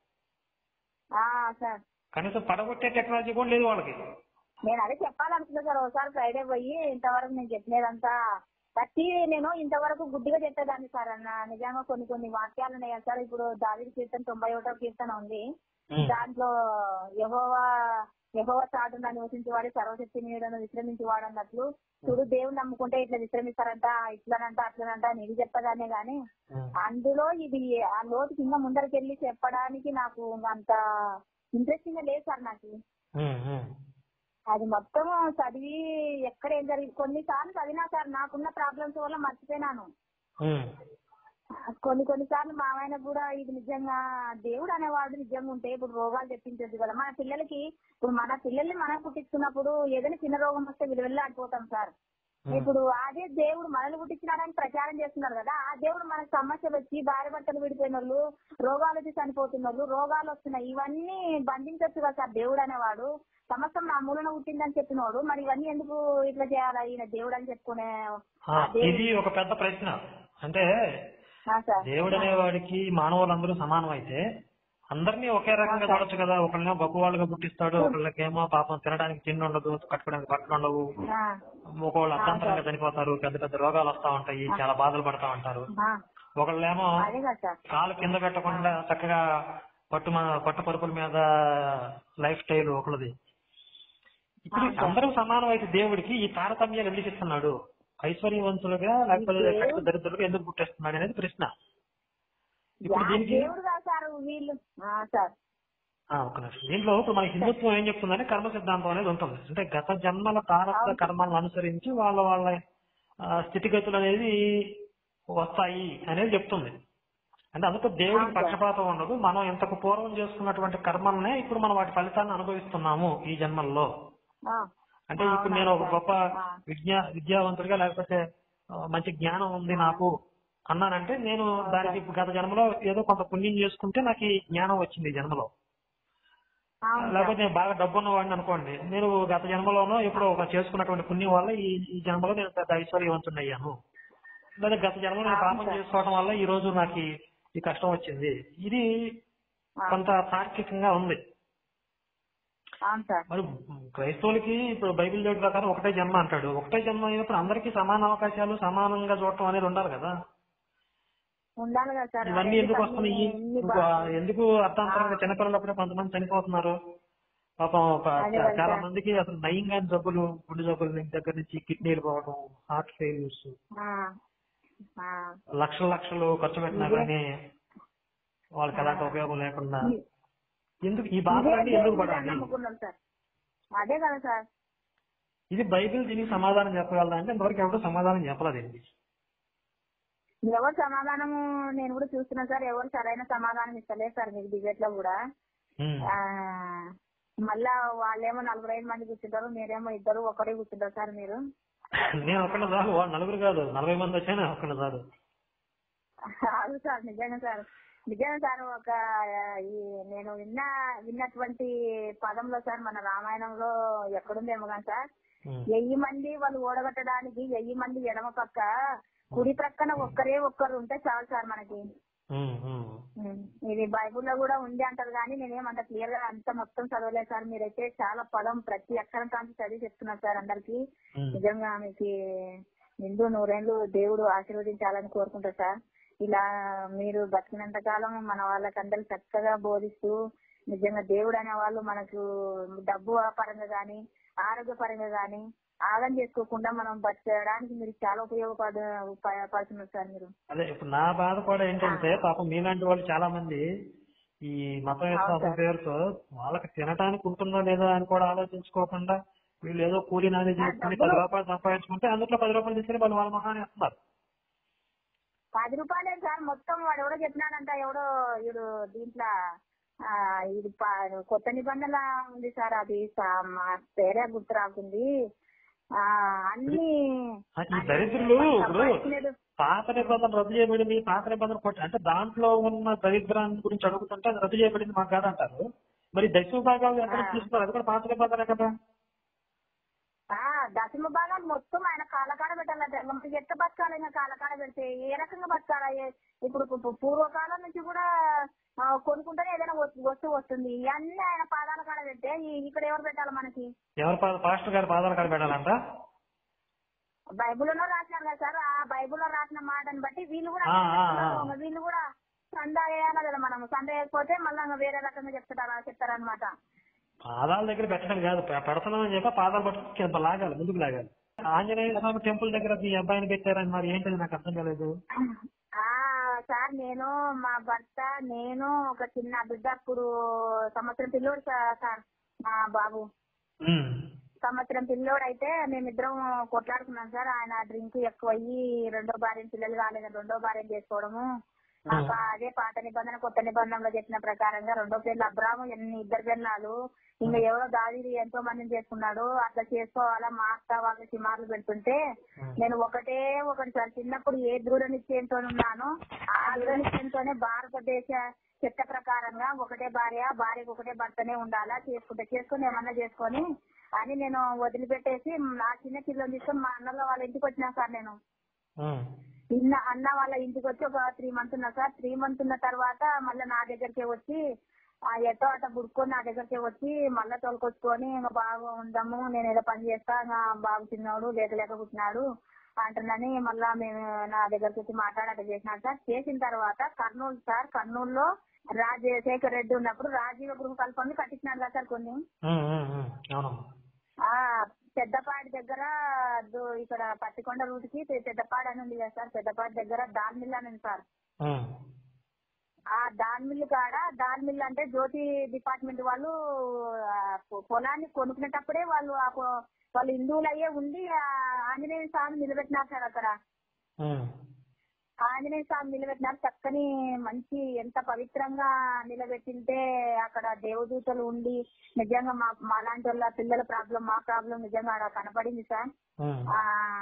ఆ, సార్ కనీసం పడగొట్టే టెక్నాలజీ కూడా లేదు వాళ్ళకి నేను అదే చెప్పాలనుకున్నా సార్ ఒకసారి ఫ్రైడే పోయి ఇంతవరకు నేను చెప్పినదంతా ప్రతి నేను ఇంతవరకు గుడ్డిగా చెప్పేదాన్ని సార్ అన్న నిజంగా కొన్ని కొన్ని వాక్యాలు ఉన్నాయి కదా సార్ ఇప్పుడు దావిడి కీర్తన తొంభై ఒకటో కీర్తన ఉంది ఉమ్, దాంట్లో యహోవా యహోవా చాటున నివసించేవాడు సర్వశక్తి నీడను విశ్రమించేవాడు అన్నట్లు చూడు దేవుని నమ్ముకుంటే ఇట్లా విశ్రమిస్తారంట ఇట్లనంట అట్లనంట అని ఇది చెప్పదానే గాని ఉమ్, అందులో ఇది ఆ లోతు కింద ముందరికెళ్ళి చెప్పడానికి నాకు అంత ఇంట్రెస్టింగ్ లేదు సార్ నాకు ఉమ్, ఉమ్. అది మొత్తం చదివి ఎక్కడ ఏం జరిగింది కొన్నిసార్లు చదివినా సార్ నాకున్న ప్రాబ్లమ్స్ వల్ల మర్చిపోయినాను ఉమ్, కొన్ని కొన్ని సార్లు మా ఆయన కూడా ఇది నిజంగా దేవుడు అనేవాడు నిజంగా ఉంటే ఇప్పుడు రోగాలు తెప్పించదు కదా మన పిల్లలకి ఇప్పుడు మన పిల్లల్ని మనం పుట్టించుకున్నప్పుడు ఏదైనా చిన్న రోగం వస్తే విలువెళ్ళి ఆడిపోతాం సార్ ఇప్పుడు అదే దేవుడు మనల్ని పుట్టించినాడని ప్రచారం చేస్తున్నారు కదా ఆ దేవుడు మనకు సమస్యలు వచ్చి భార్య భర్తలు విడిపోయిన వాళ్ళు రోగాలు వచ్చి చనిపోతున్న వాళ్ళు రోగాలు వస్తున్నాయి ఇవన్నీ బంధించవచ్చు కదా సార్ దేవుడు అనేవాడు సమస్తం నా మూలన పుట్టిందని చెప్పినవాడు మరి ఇవన్నీ ఎందుకు ఇట్లా చేయాలి ఈయన దేవుడు అని చెప్పుకునే ఆ, ఇది ఒక పెద్ద ప్రశ్న అంటే ఆ సార్ దేవుడు అనేవాడికి మానవులందరూ సమానం అయితే అందరినీ ఒకే రకంగా చూడొచ్చు కదా ఒకళ్ళనేమో గొప్ప వాళ్ళుగా పుట్టిస్తాడు ఒకళ్ళకేమో పాపం తినడానికి తిండి ఉండదు కట్టుకోవడానికి బట్టలు ఉండవు ఆ, ఒకళ్ళు అర్థాంతరంగా చనిపోతారు పెద్ద పెద్ద రోగాలు వస్తా ఉంటాయి చాలా బాధలు పడతా ఉంటారు ఆ, ఒకళ్ళేమో అదే కదా సార్ కాలు కింద పెట్టకుండా చక్కగా పట్టు మ- పట్టు పరుపుల మీద లైఫ్ స్టైల్ ఒకళ్ళది ఇప్పుడు అందరూ సమానం అయితే దేవుడికి ఈ తారతమ్యాలు ఎందుకు ఇస్తున్నాడు ఐశ్వర్యవంతులుగా లేకపోతే కష్ట దరిద్రులుగా ఎందుకు పుట్టేస్తున్నాడు అనేది ప్రశ్న ఇప్పుడు యా, దీనికి దేవుడు కాదు సార్ వీళ్ళు ఆ, సార్ ఆ, ఒక్క నిమిషం దీంట్లో ఇప్పుడు మన హిందుత్వం ఏం చెప్తుందంటే కర్మ సిద్ధాంతం అనేది ఉంటుంది అంటే గత జన్మల తారక కర్మాలను అనుసరించి వాళ్ళ వాళ్ళ ఆ, స్థితిగతులు అనేది వస్తాయి అనేది చెప్తుంది అంటే అందుకు దేవుడికి పక్షపాతం ఉండదు మనం ఇంతకు పూర్వం చేసుకున్నటువంటి కర్మలనే ఇప్పుడు మనం వాటి ఫలితాలను అనుభవిస్తున్నాము ఈ జన్మల్లో ఆ, అంటే ఇప్పుడు నేను ఒక గొప్ప విజ్ఞా విద్యావంతుడిగా లేకపోతే ఆ, మంచి జ్ఞానం ఉంది నాకు అన్నానంటే నేను దానికి గత జన్మలో ఏదో కొంత పుణ్యం చేసుకుంటే నాకు ఈ జ్ఞానం వచ్చింది ఈ జన్మలో అవును సార్. లేకపోతే నేను బాగా డబ్బు ఉన్నవాడిని అనుకోండి నేను గత జన్మలోనో ఎప్పుడో ఒక చేసుకున్నటువంటి పుణ్యం వల్ల ఈ ఈ జన్మలో నేను పెద్ద ఐశ్వర్యవంతుని అయ్యాను లేదా గత జన్మలో నేను పాపం చేసుకోవడం వల్ల ఈ రోజు నాకు ఈ- ఈ కష్టం వచ్చింది ఇది కొంత తార్కికంగా ఉంది అవును సార్ మరి క్రైస్తవులకి ఇప్పుడు బైబిల్ దేవుడి ప్రకారం ఒకటే జన్మ అంటాడు ఒకటే జన్మ అయినప్పుడు అందరికీ సమాన అవకాశాలు సమానంగా చూడటం అనేది ఉండాలి కదా ఉండాలి కదా సార్ ఇవన్నీ ఎందుకు వస్తున్నాయి ఎన్ని ఇంకో ఎందుకు అర్థాంతరంగా చిన్నపిల్లలప్పుడే కొంతమంది చనిపోతున్నారు పాపం ఒక అదే కదా చాలా సార్. మందికి అసలు నయం కాని జబ్బులు గుండె జబ్బుల దగ్గర నుంచి కిడ్నీలు పోవడం హార్ట్ ఫెయిల్యూర్స్ ఆ, ఆ. లక్షల లక్షలు ఖర్చు పెట్టినా కానీ వాళ్ళకి ఎలాంటి ఉపయోగం లేకుండా ఎందుకు ఈ ఇదే బాధలన్నీ ఎందుకు దేవుడిని పడాలి నమ్ముకున్నాం సార్ అదే కదా సార్ ఇది బైబిల్ దీనికి సమాధానం చెప్పగలదా అంటే ఇంతవరకు ఎవరు సమాధానం చెప్పలేదు ఇది ఎవరు సమాధానము నేను కూడా చూస్తున్నా సార్ ఎవరు సరైన సమాధానం ఇస్తలేదు సార్ మీకు డిబేట్ లో కూడా ఉమ్. ఆ, మళ్ళా వాళ్ళేమో నలుగురు ఐదు మంది కూర్చుంటారు మీరేమో ఇద్దరు ఒకరే కూర్చుంటారు సార్ మీరు నేను ఒక్కడ చాలు వాళ్ళు నలుగురు కాదు నలభై మంది వచ్చాను ఒక్కడ చాలు కాదు సార్ నిజంగా సార్ నిజంగా సార్ ఒక ఈ నేను విన్న విన్నటువంటి పదంలో సార్ మన రామాయణంలో ఎక్కడుందేమో కానీ సార్ ఉమ్. వెయ్యి మంది వాళ్ళు ఓడగొట్టడానికి వెయ్యి మంది ఎడమ పక్క కుడి ప్రక్కన ఒక్కరే ఒక్కరు ఉంటే చాలు సార్ మనకి ఉమ్, ఉమ్. ఉమ్. ఇది బైబుల్లో కూడా ఉంది అంటారు కానీ నేనేమంత క్లియర్ గా అంత మొత్తం చదవలేదు సార్ మీరైతే చాలా పదం ప్రతి అక్షరం కాంతి చదివి చెప్తున్నారు సార్ అందరికి ఉమ్. నిజంగా మీకు నిండు నూరేళ్లు దేవుడు ఆశీర్వదించాలని కోరుకుంటా సార్ ఇలా మీరు బతికినంత కాలం మన వాళ్ళకందరూ చక్కగా బోధిస్తూ నిజంగా దేవుడు అనే వాళ్ళు మనకు డబ్బు పరంగా గాని ఆరోగ్య పరంగా గాని ఆగం చేసుకోకుండా మనం బతకడానికి మీరు చాలా ఉపయోగపడు ఉపయోగపడుతున్నారు సార్ మీరు అదే ఇప్పుడు నా బాధ కూడా ఏంటంటే పాపం మీలాంటి వాళ్ళు చాలా మంది ఈ మత విశ్వాసం పేరుతో వాళ్ళకి తినటానికి ఉంటుందో లేదో అని కూడా ఆలోచించుకోకుండా వీళ్ళు ఏదో కూలి నాది చేసుకుని పది రూపాయలు సంపాదించుకుంటే అందులో పది రూపాయలు తీసుకుని వాళ్ళు వాళ్ళ మహాన్ని వేస్తున్నారు పది రూపాయలే సార్ మొత్తం వాడు ఎవడో చెప్పినాడంట ఎవడో వీడు దీంట్లో ఆ, ఇది ప- కొత్త నిబంధన ఉంది సార్ అది సా- మా పేరే గుర్తు రాకుంది ఆ అన్ని ఆ, ఈ దరిద్రులు ఇప్పుడు సంపాదించినది- పాత నిబంధన రద్దు చేయబడింది పాత నిబంధన కొట్టి అంటే దాంట్లో ఉన్న దరిద్రాన్ని గురించి అడుగుతుంటే అది రద్దు చేయబడింది మాకు కాదంటారు మరి దశమ భాగాలు ఎక్కడ నుంచి తీసుకున్నారు అది కూడా పాత నిబంధనే కదా ఆ దశమ భాగాలు మొత్తం ఆయన కాలకాడ పెట్టాలంటే మనకి ఎట్ట బతకాలి ఇంకా కాలకాడ పెడితే ఏ రకంగా బతకాలా ఏ- ఇప్పుడు పు- పూర్వకాలం నుంచి కూడా ఆ, కొనుక్కుంటేనే ఏదైనా వస్తు- వస్తువు వస్తుంది ఇవన్నీ ఆయన పాదాల కాడ పెడితే ఈ- ఇక్కడ ఎవరు పెట్టాలి మనకి ఎవరు పా- పాస్టర్ గారి పాదాల కాడ పెట్టాలంట బైబిల్లో రాసినారు కదా సార్ ఆ బైబిల్లో రాసిన మాటని బట్టి వీళ్ళు కూడా ఆ, ఆ, ఆ. వీళ్ళు కూడా సందా వేయాలి కదా మనం సందా వేయకపోతే మళ్ళీ వేరే రకంగా చెప్తారా చెప్తారనమాట పాదాల దగ్గర పెట్టడం కాదు పె- పెడతామని చెప్పి పాదాలు పట్టుకుని కింద లాగాలి ముందుకు లాగాలి ఆంజనేయ స్వామి టెంపుల్ దగ్గర మీ అబ్బాయిని పెట్టారని మరి ఏంటది నాకు అర్థం కాలేదు ఆ సార్ నేను మా భర్త నేను ఒక చిన్న బిడ్డ అప్పుడు సంవత్సరం పిల్లోడు సా- సార్ మా బాబు ఉమ్. సంవత్సరం పిల్లోడు అయితే మేమిద్దరం కొట్లాడుకున్నాం సార్ ఆయన డ్రింక్ ఎక్కువ అయ్యి రెండో భార్య పిల్లలు కాలేదు రెండో భార్య చేసుకోవడము నాకు అదే పాత నిబంధన కొత్త నిబంధనలో చెప్పిన ప్రకారంగా రెండో పేర్లు అబ్రాహం ఎన్ని ఇద్దరు పిల్లలు ఇంకా ఎవరో దాడి ఎంతో మందిని చేసుకున్నాడు అట్లా చేసుకోవాలా మా అత్త వాళ్ళ సిమార్లు పెడుతుంటే నేను ఒకటే ఒకటి సార్ చిన్నప్పుడు ఏ దృఢ నిశ్చయంతో ఉన్నానో ఆ దృఢ నిశ్చయంతోనే భారతదేశ చట్ట ప్రకారంగా ఒకటే భార్య భార్యకు ఒకటే భర్తనే ఉండాలా చేసుకుంటే చేసుకుని ఏమన్నా చేసుకొని అని నేను వదిలిపెట్టేసి నా చిన్న పిల్లలు తీసుకొని మా అన్నల వాళ్ళ ఇంటికి వచ్చినా సార్ నేను ఉమ్. నిన్న అన్న వాళ్ళ ఇంటికి వచ్చి ఒక త్రీ మంత్స్ ఉన్నా సార్ త్రీ మంత్స్ ఉన్న తర్వాత మళ్ళీ నా దగ్గరికి వచ్చి ఆ ఎట్టో అట్ట బుడుకొని నా దగ్గరికి వచ్చి మళ్ళీ తోలుకొచ్చుకొని ఇంకా బాగా ఉందాము నేను ఏదో పని చేస్తా ఇంకా బాబు చిన్నోడు లేక లేక పుట్టినాడు అంటున్నాని మళ్ళా మేము నా దగ్గరికి వచ్చి మాట్లాడి అట్లా చేసినాడు సార్ చేసిన తర్వాత కర్నూలు సార్ కర్నూలులో రాజశేఖర్ రెడ్డి ఉన్నప్పుడు రాజీవ గృహ కల్పనలు కట్టించినాడు కదా సార్ కొన్ని ఉమ్, ఉమ్, ఉమ్. అవునమ్మా ఆ పెద్దపాడి దగ్గర దో- ఇక్కడ పత్తికొండ రూట్ కి పె- పెద్దపాడు అని ఉంది కదా సార్ పెద్దపాడి దగ్గర దాల్ మిల్ అని ఉంది సార్ ఉమ్. ఆ దాల్ మిల్ కాడ దాల్ మిల్ అంటే జ్యోతి డిపార్ట్మెంట్ వాళ్ళు ఆ, పొ- పొలాన్ని కొనుక్కునేటప్పుడే వాళ్ళు ఆ పొ- వాళ్ళు హిందువులు అయ్యే ఉండి ఆ ఆంజనేయ స్వామి నిలబెట్టినారు సార్ అక్కడ ఉమ్. ఆంజనేయ స్వామి నిలబెట్టినారు చక్కని మంచి ఎంత పవిత్రంగా నిలబెట్టింటే అక్కడ దేవదూతలు ఉండి నిజంగా మా మాలాంటి వాళ్ళ పిల్లల ప్రాబ్లం మా ప్రాబ్లం నిజంగా ఆడ కనపడింది సార్ ఉమ్. ఆ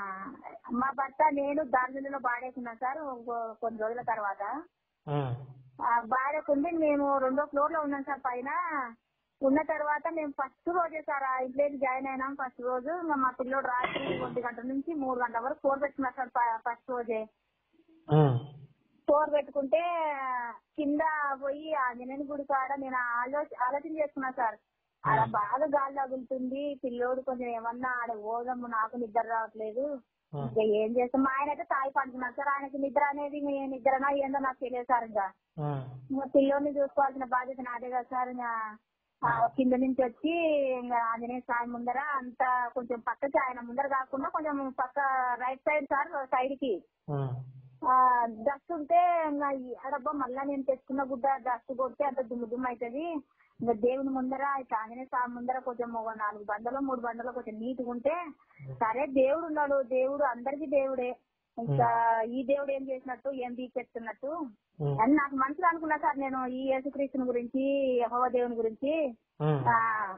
మా భర్త నేను దార్మిల్లో బాడేకున్నా సార్ ఒక- కొన్ని రోజుల తర్వాత ఉమ్. ఆ బాడేకుండి మేము రెండో ఫ్లోర్ లో ఉన్నాం సార్ పైన ఉన్న తర్వాత మేము ఫస్ట్ రోజే సార్ ఆ ఇంట్లోకి జాయిన్ అయినాం ఫస్ట్ రోజు ఇంకా మా పిల్లోడు రాత్రి ఒంటి గంట నుంచి మూడు గంటల వరకు ఫోర్ పెట్టుకున్నారు సార్ ఫ- ఫస్ట్ రోజే ఉమ్. ఫోర్ పెట్టుకుంటే కింద పోయి ఆంజనేయుని గుడి కాడ నేను ఆలో ఆలోచన చేసుకున్నా సార్ ఆడ బాగా గాలి తగులుతుంది పిల్లోడు కొంచెం ఏమన్నా ఆడ ఓదమ్ము నాకు నిద్ర రావట్లేదు ఉమ్. ఇంకా ఏం చేస్తాం మా ఆయన అయితే తాయి పండుకున్నాడు సార్ ఆయనకి నిద్ర అనేది ఇంక ఏ నిద్రనా ఏందో నాకు తెలియదు సార్ ఇంకా ఉమ్. ఇంకా పిల్లోని చూసుకోవాల్సిన బాధ్యత నాదే కదా సార్ ఇంకా ఆ కింద నుంచి వచ్చి ఇంకా ఆంజనేయ స్వామి ముందర అంతా కొంచెం పక్కకి ఆయన ముందర కాకుండా కొంచెం పక్క రైట్ సైడ్ సార్ సైడ్ కి ఉమ్. ఆ డస్ట్ ఉంటే ఇంకా ఈ- అడబ్బా మళ్ళా నేను తెచ్చుకున్న గుడ్డ డస్ట్ కొడితే అంత దుమ్ము దుమ్ము అవుతుంది ఇంకా దేవుని ముందర ఇట్లా ఆంజనేయ స్వామి ముందర కొంచెం ఒక నాలుగు బండలు మూడు బండలు కొంచెం నీట్గా ఉంటే సరే దేవుడు ఉన్నాడు దేవుడు అందరికీ దేవుడే ఇంకా ఈ దేవుడు ఏం చేసినట్టు ఏం తీసేస్తున్నట్టు ఉమ్. అని నాకు మనసులో అనుకున్నా సార్ నేను ఈ యేసుక్రీస్తుని గురించి యెహోవా దేవుని గురించి ఉమ్. ఆ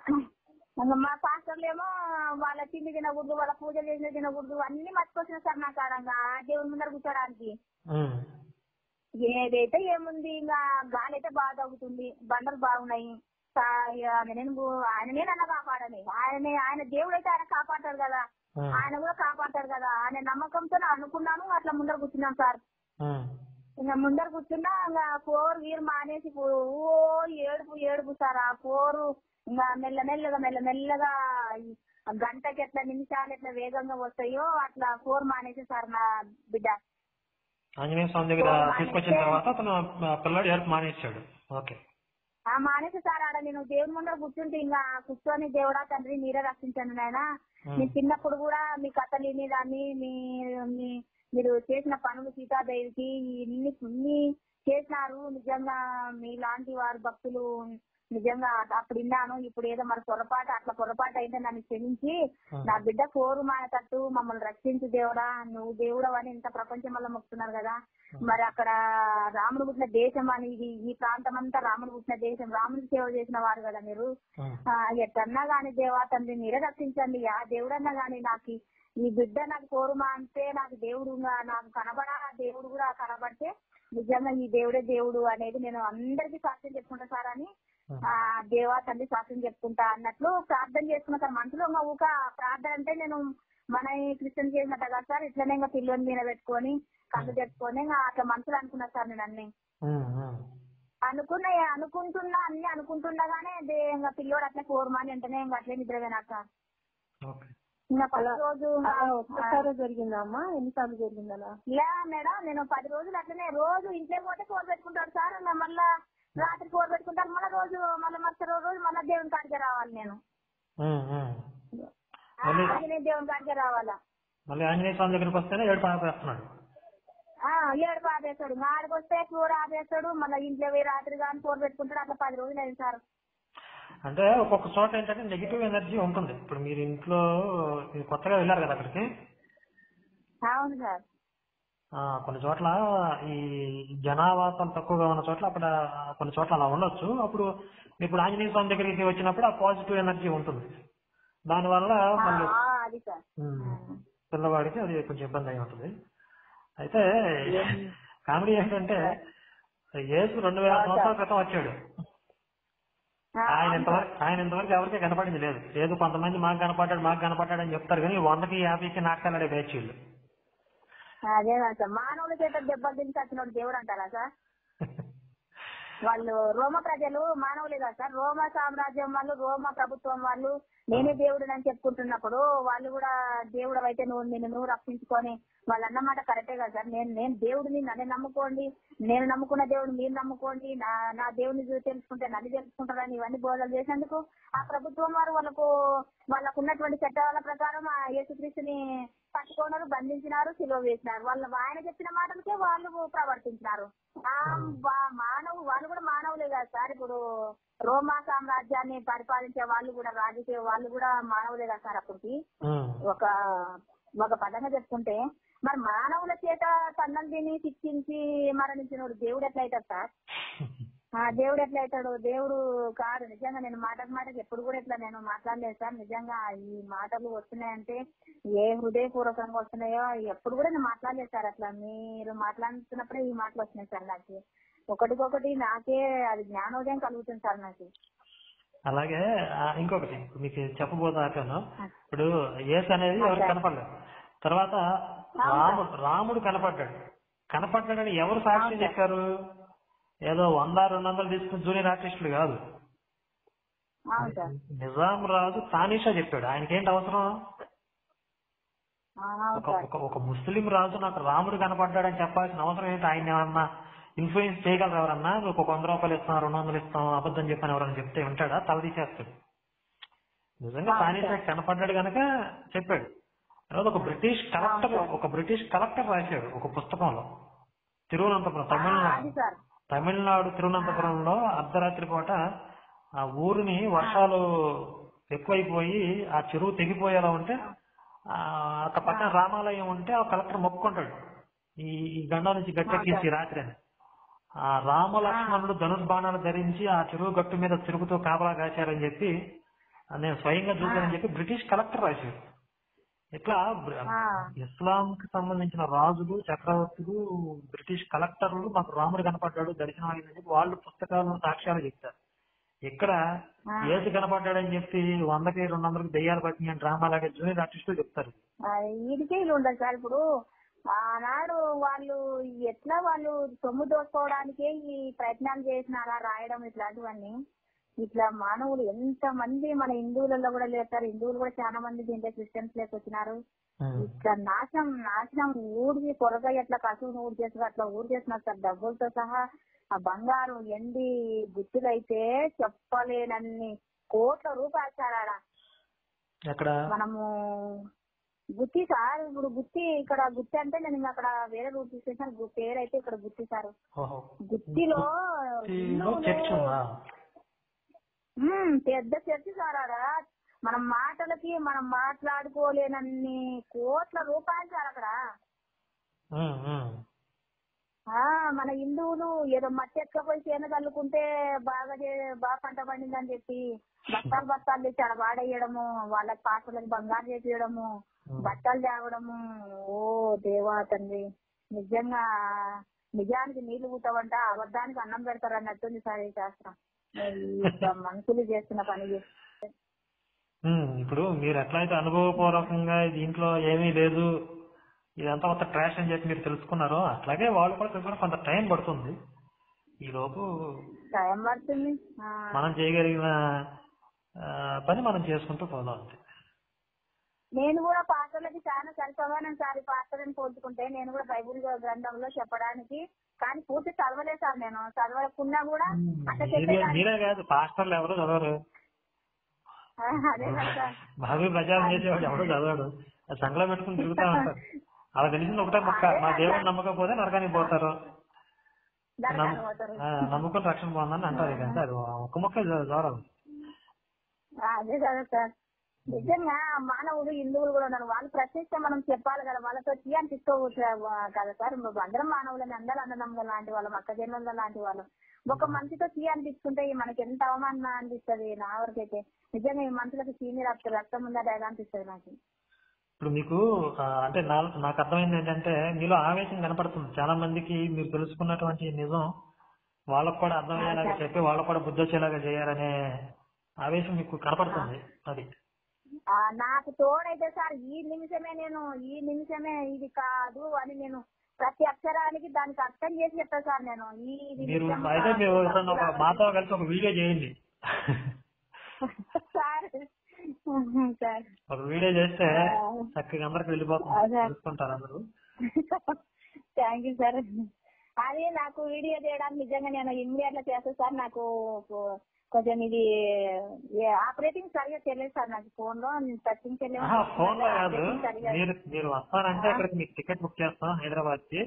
ఇంకా మా పాస్టర్లు ఏమో వాళ్ళ తిండి తినకూడదు వాళ్ళ పూజలు చేసిన తినకూడదు అన్ని మర్చిపోతున్నారు సార్ నాకు ఆడంగా ఆ దేవుని ముందర కూర్చోడానికి ఉమ్. ఏదైతే ఏముంది ఇంకా గాలి అయితే బాగా తగ్గుతుంది బండలు బాగున్నాయి సా- ఇక నేను గు- ఆయననే నన్ను కాపాడని ఆయనే ఆయన దేవుడు అయితే ఆయన కాపాడతాడు కదా ఉమ్. ఆయన కూడా కాపాడతాడు కదా ఆయన నమ్మకంతో అనుకున్నాను అట్లా ముందర కూర్చున్నాం సార్ ఉమ్. ఇంకా ముందర కూర్చున్నా ఇంకా ఫోర్ వీరు మానేసి పో- ఓ ఏడుపు ఏడుపు సార్ ఆ ఫోరు ఇంకా మెల్ల మెల్లగా మెల్ల మెల్లగా ఈ గంటకి ఎట్లా నిమిషాలు ఎట్లా వేగంగా వస్తాయో అట్లా ఫోర్ మానేసి సార్ నా బిడ్డ ఆంజనేయ స్వామి దగ్గర తీసుకొచ్చిన తర్వాత అతను ఆ పిల్లాడు ఏడుపు మానేశాడు ఓకే ఆ మానేసి సార్ ఆడ నేను దేవుని ముందర కూర్చుంటే ఇంకా కూర్చొని దేవుడా తండ్రి మీరే రక్షించండి నాయన ఉమ్. మీ చిన్నప్పుడు కూడా మీ కథలు విని దాన్ని మీ మీ- మీరు చేసిన పనులు సీతాదేవికి ఇన్ని ఇన్ని చేసినారు నిజంగా మీలాంటి వారు భక్తులు నిజంగా అప్పుడు విన్నాను ఇప్పుడు ఏదో మరి పొరపాటు అట్లా పొరపాటు అయితే నన్ను క్షమించి నా బిడ్డ కోరు మానేటట్టు మమ్మల్ని రక్షించు దేవుడా నువ్వు దేవుడు అని ఇంత ప్రపంచం వల్ల మొక్కుతున్నారు కదా మరి అక్కడ రాముడు పుట్టిన దేశం అని ఇది ఈ ప్రాంతం అంతా రాముడు పుట్టిన దేశం రాముడికి సేవ చేసిన వారు కదా మీరు ఉమ్. ఆ, ఎట్టన్నా గాని దేవా తండ్రి మీరే రక్షించండి ఆ దేవుడన్నా గాని నాకు ఈ- ఈ బిడ్డ నాకు కోరుమా అంటే నాకు దేవుడు ఇంకా నాకు కనబడా ఆ దేవుడు కూడా కనబడితే నిజంగా ఈ దేవుడే దేవుడు అనేది నేను అందరికీ సాక్ష్యం చెప్పుకుంటా సార్ అని ఆ దేవా తండ్రి సాక్ష్యం చెప్పుకుంటా అన్నట్లు ప్రార్థన చేసుకున్నా సార్ మనసులో ఇంకా ఊక ప్రార్థన అంటే నేను మన ఈ క్రిస్టియన్ చేసినట్టు కదా సార్ ఇట్లనే ఇంకా పిల్లని మీద పెట్టుకొని కళ్ళు తెచ్చుకొని ఇంకా అట్లా మనసులో అనుకున్నా సార్ నేను అన్ని ఉమ్. ఉమ్. అనుకున్నా అనుకుంటున్నా అన్ని అనుకుంటుండగానే దే- ఇంకా పిల్లోడు అట్లా కోరుమా అని వెంటనే ఇంకా అట్లే నిద్రపోయినా సార్ ఓకే ఇంకా పది రోజు అలా ఒక్కసారి జరిగిందమ్మా ఎన్నిసార్లు జరిగింది అలా లే మేడం నేను పది రోజులు అట్లనే రోజు ఇంట్లో పోతే కూర పెట్టుకుంటాడు సార్ ఇంకా మళ్ళా రాత్రి కూర పెట్టుకుంటారు మళ్ళీ రోజు మళ్ళీ మరుసటి రోజు మళ్ళీ దేవుని కాడికే రావాలి నేను ఉమ్, ఉమ్. ఆ, మళ్ళీ ఆంజనేయ దేవుని కాడికే రావాలా మళ్ళీ ఆంజనేయ స్వామి దగ్గరికి వస్తేనే ఏడు ఆపేస్తున్నాడు ఆ, ఏడుపు ఆపేస్తాడు మాడికి వస్తే కూర ఆపేస్తాడు మళ్ళీ ఇంట్లో పోయి రాత్రి కానీ కూర పెట్టుకుంటాడు అట్లా పది రోజులు అయింది సార్ అంటే ఒక్కొక్క చోట ఏంటంటే నెగిటివ్ ఎనర్జీ ఉంటుంది ఇప్పుడు మీరు ఇంట్లో మీరు కొత్తగా వెళ్ళారు కదా అక్కడికి అవును సార్ ఆ, కొన్ని చోట్ల ఈ జనావాసాలు తక్కువగా ఉన్న చోట్ల అక్కడ కొన్ని చోట్ల అలా ఉండొచ్చు అప్పుడు ఇప్పుడు ఆంజనేయ స్వామి దగ్గరికి వచ్చినప్పుడు ఆ పాజిటివ్ ఎనర్జీ ఉంటుంది దానివల్ల ఆ, మళ్ళీ ఆ, అది సార్ ఉమ్, పిల్లవాడికి అది కొంచెం ఇబ్బంది అయి ఉంటుంది అయితే కామెడీ ఏంటంటే యేసు రెండు వేల సంవత్సరాల క్రితం వచ్చాడు ఆ, ఆయన ఇంతవరకు ఆయన ఇంతవరకు ఎవరికి కనపడింది లేదు లేదు కొంతమంది మాకు కనపడ్డాడు మాకు కనపడ్డాడు అని చెప్తారు కానీ వందకి యాభైకి నాటకాలు ఆడే బ్యాచ్ వీళ్ళు అదే కదా సార్ మానవుల చేత దెబ్బలు తిని చచ్చినోడు దేవుడు అంటారా సార్ వాళ్ళు రోమ ప్రజలు మానవులే కదా సార్ రోమ సామ్రాజ్యం వాళ్ళు రోమ ప్రభుత్వం వాళ్ళు నేనే దేవుడు అని చెప్పుకుంటున్నప్పుడు వాళ్ళు కూడా దేవుడు అయితే నువ్వు నిన్ను నువ్వు రక్షించుకొని వాళ్ళు అన్నమాట కరెక్టే కదా సార్ నేను నేను దేవుడిని నన్ను నమ్ముకోండి నేను నమ్ముకున్న దేవుడు మీరు నమ్ముకోండి నా నా దేవుని చూ- తెలుసుకుంటే నన్ను తెలుసుకుంటారని ఇవన్నీ బోధలు చేసేందుకు ఆ ప్రభుత్వం వారు వాళ్ళకు వాళ్ళకు ఉన్నటువంటి చట్టాల ప్రకారం ఆ యేసుక్రీస్తుని పట్టుకున్నారు బంధించినారు సిలువ వేసినారు వాళ్ళు ఆయన చెప్పిన మాటలకే వాళ్ళు ప్రవర్తించినారు ఆ వా- మానవు వాళ్ళు కూడా మానవులే కదా సార్ ఇప్పుడు రోమా సామ్రాజ్యాన్ని పరిపాలించే వాళ్ళు కూడా రాజకీయ వాళ్ళు కూడా మానవులే కదా సార్ అప్పటికి ఉమ్. ఒక ఒక పదంగా చెప్పుకుంటే మరి మానవుల చేత తన్నం తిని శిక్షించి మరణించిన దేవుడు ఎట్లా అవుతాడు సార్ ఆ దేవుడు ఎట్లా అవుతాడు దేవుడు కాదు నిజంగా నేను మాటకు మాటకు ఎప్పుడు కూడా ఇట్లా నేను మాట్లాడలేదు సార్ నిజంగా ఈ మాటలు వస్తున్నాయంటే ఏ హృదయపూర్వకంగా వస్తున్నాయో ఎప్పుడు కూడా నేను మాట్లాడలేదు సార్ అట్లా మీరు మాట్లాడుతున్నప్పుడే ఈ మాటలు వస్తున్నాయి సార్ నాకు ఒకటికొకటి నాకే అది జ్ఞానోదయం కలుగుతుంది సార్ నాకు అలాగే ఆ, ఇంకొకటి మీకు చెప్పబోతాను ఇప్పుడు యేసు అనేది ఎవరికి కనపడలేదు తర్వాత రాముడు రాముడు కనపడ్డాడు కనపడ్డాడని ఎవరు సాక్ష్యం చెప్పారు ఏదో వంద రెండు వందలు తీసుకుని జూనియర్ ఆర్టిస్టులు కాదు అవును సార్ నిజాం రాజు తానీషా చెప్పాడు ఆయనకేంటి అవసరం ఆ, అవును ఒక సార్ ఒక ఒక ముస్లిం రాజు నాకు రాముడు కనపడ్డాడని చెప్పాల్సిన అవసరం ఏంటి ఆయన ఏమన్నా ఇన్ఫ్లుయెన్స్ చేయగలరు ఎవరన్నా నువ్వు ఒక వంద రూపాయలు ఇస్తాం రెండు వందలు ఇస్తాం అబద్ధం చెప్పని ఎవరన్నా చెప్తే వింటాడా తల తీసేస్తాడు నిజంగా తానీషా కనపడ్డాడు గనక చెప్పాడు తర్వాత ఒక బ్రిటిష్ కలెక్టర్ ఒక బ్రిటిష్ కలెక్టర్ రాశాడు ఒక పుస్తకంలో తిరువనంతపురం ఆ, అది తమిళనాడు సార్ తమిళనాడు తిరువనంతపురంలో అర్ధరాత్రి పూట ఆ ఊరిని వర్షాలు ఎక్కువైపోయి ఆ చెరువు తెగిపోయేలా ఉంటే ఆ అక్కడ పక్కన రామాలయం ఉంటే ఆ కలెక్టర్ మొక్కుకుంటాడు ఈ ఈ గండం నుంచి గట్టెక్కించి రాత్రి అని ఆ రామ లక్ష్మణుడు ధనుష్ బాణాలు ధరించి ఆ చెరువు గట్టు మీద తిరుగుతూ కాపలా కాశారని చెప్పి ఆ నేను స్వయంగా చూశానని చెప్పి బ్రిటిష్ కలెక్టర్ రాశాడు ఇట్లా బ్ర- ఆ. ఇస్లాం కి సంబంధించిన రాజులు చక్రవర్తులు బ్రిటిష్ కలెక్టర్లు మాకు రాముడు కనపడ్డాడు దర్శనం అయిందని చెప్పి వాళ్ళు పుస్తకాలను సాక్ష్యాలు చెప్తారు ఇక్కడ ఆ. ఏసు కనపడ్డాడని చెప్పి వందకి రెండు వందలకి దెయ్యాలు పట్టినాయి అని డ్రామా లాగే జూనియర్ ఆర్టిస్టులు చెప్తారు ఆ, వీడికే ఇల్లు ఉండదు సార్ ఇప్పుడు ఆనాడు వాళ్ళు ఎట్లా వాళ్ళు సొమ్ము దోసుకోవడానికే ఈ ప్రయత్నాలు చేసినారా రాయడం ఇట్లాంటివన్నీ ఇట్లా మానవులు ఎంత మంది మన హిందువులలో కూడా లేస్తారు హిందువులు కూడా చాలా మంది దీంట్లో క్రిస్టియన్స్ లేక వచ్చినారు ఇట్లా నాశనం నాశనం ఊడికి పొరగా ఎట్లా కసువును ఊడి చేసి అట్లా ఊడి చేస్తున్నారు సార్ డబ్బులతో సహా ఆ బంగారం ఎండి గుత్తులు అయితే చెప్పలేనన్ని కోట్ల రూపాయలు సార్ ఆడ ఎక్కడ మనము గుత్తి సార్ ఇప్పుడు గుత్తి ఇక్కడ గుత్తి అంటే నేను ఇంకా అక్కడ వేరే రూట్ తీసుకొచ్చాను పేరు అయితే ఇక్కడ గుత్తి సార్ ఓహో గుత్తిలో గుత్తిలో చర్చ్ ఉందా ఉమ్, పెద్ద చర్చి సార్ ఆడ మనం మాటలకి మనం మాట్లాడుకోలేనన్ని కోట్ల రూపాయలు సార్ అక్కడ ఉమ్, ఉమ్. ఆ మన హిందువులు ఏదో మట్టి ఎక్కపోయి చేను చల్లుకుంటే బాగా చే- బాగా పంట పండిందని చెప్పి బస్తాలు బస్తాలు తెచ్చి ఆడ వాడేయడము వాళ్ళ పాత్రలకు బంగారు చేపించడము బట్టలు తేవడము ఓ దేవా తండ్రి నిజంగా నిజానికి నీళ్లు పుట్టవంట అబద్ధానికి అన్నం పెడతారు అన్నట్టుంది సార్ ఈ శాస్త్రం ఈ మనుషులు చేస్తున్న పని చేసి ఉమ్, ఇప్పుడు మీరు ఎట్లయితే అనుభవపూర్వకంగా దీంట్లో ఏమీ లేదు ఇదంతా మొత్తం ట్రాష్ అని చెప్పి మీరు తెలుసుకున్నారో అట్లాగే వాళ్ళు కూడా తెలుసుకుని కొంత టైం పడుతుంది ఈ లోపు టైం పడుతుంది ఆ, మనం చేయగలిగిన ఆ, పని మనం చేసుకుంటూ పోదాం అంతే నేను కూడా పాత్రలకి చాలా సరిసమానం సార్ ఈ పాత్రని పోల్చుకుంటే నేను కూడా బైబుల్ గ్రంథంలో చెప్పడానికి కానీ పూర్తి చదవలేదు సార్ నేను చదవకున్నా కూడా అట్లా మీరే చెప్పేదాన్ని మీరే కాదు పాస్టర్లు ఎవరు చదవరు ఆ, అదే కదా సార్ భావి ప్రచారం చేసేవాడు ఎవరు చదవడు ఆ సంఘలో పెట్టుకుని తిరుగుతా ఉంటారు అలా తెలిసింది ఒకటే మొక్క మా దేవుడు నమ్మకపోతే నరకానికి పోతారు దానికి నమ్ము- పోతారు ఆ, నమ్ముకుని రక్షణ పొందని అంటారు ఇక అంతే అది ఒక్క మొక్క చదవరు ఆ, అదే కదా సార్ నిజంగా మానవుడు హిందువులు కూడా ఉన్నారు వాళ్ళు ప్రశ్నిస్తే మనం చెప్పాలి కదా వాళ్ళతో చీ అనిపిస్తూ కదా సార్ నువ్వు అందరం మానవులని అందరూ అన్నదమ్ముల లాంటి వాళ్ళం అక్క జన్మల లాంటి వాళ్ళం ఒక మనిషితో చీ అనిపించుకుంటే మనకి ఎంత అవమానం అనిపిస్తది నా వరకైతే నిజంగా ఈ మనుషులకు చీని రక్త రక్తం ఉందా లేదా అనిపిస్తుంది నాకు ఇప్పుడు మీకు ఆ, అంటే నా- నాకు అర్థమైంది ఏంటంటే మీలో ఆవేశం కనపడుతుంది చాలా మందికి మీరు తెలుసుకున్నటువంటి నిజం వాళ్ళకు కూడా అర్థమయ్యేలాగా చెప్పి వాళ్ళకు కూడా బుద్ధి వచ్చేలాగా చేయాలనే ఆవేశం మీకు కనపడుతుంది అది ఆ, నాకు తోడైతే సార్ ఈ నిమిషమే నేను ఈ నిమిషమే ఇది కాదు అని నేను ప్రతి అక్షరానికి దానికి అర్థం చేసి చెప్తా సార్ నేను ఈ మీరు నిమిషం అయితే మీరు కాదు, ఎప్పుడన్నా ఒక మాతో కలిసి ఒక వీడియో చేయండి సార్ సార్ ఒక వీడియో చేస్తే చక్కగా అందరికి వెళ్ళిపోతుంది అదే. తెలుసుకుంటారు అందరూ థ్యాంక్ యూ సార్ అది నాకు వీడియో చేయడానికి నిజంగా నేను ఇమ్మీడియట్ గా చేస్తాను సార్ నాకు కొ- కొంచెం ఇది ఆపరేటింగ్ సరిగా తెలియదు సార్ నాకు ఫోన్ లో టచింగ్ ఆహా, ఫోన్ లో కాదు ఆపరేటింగ్ సరిగా మీరు మీరు వస్తారంటే ఇక్కడికి మీకు టికెట్ బుక్ చేస్తాం హైదరాబాద్ కి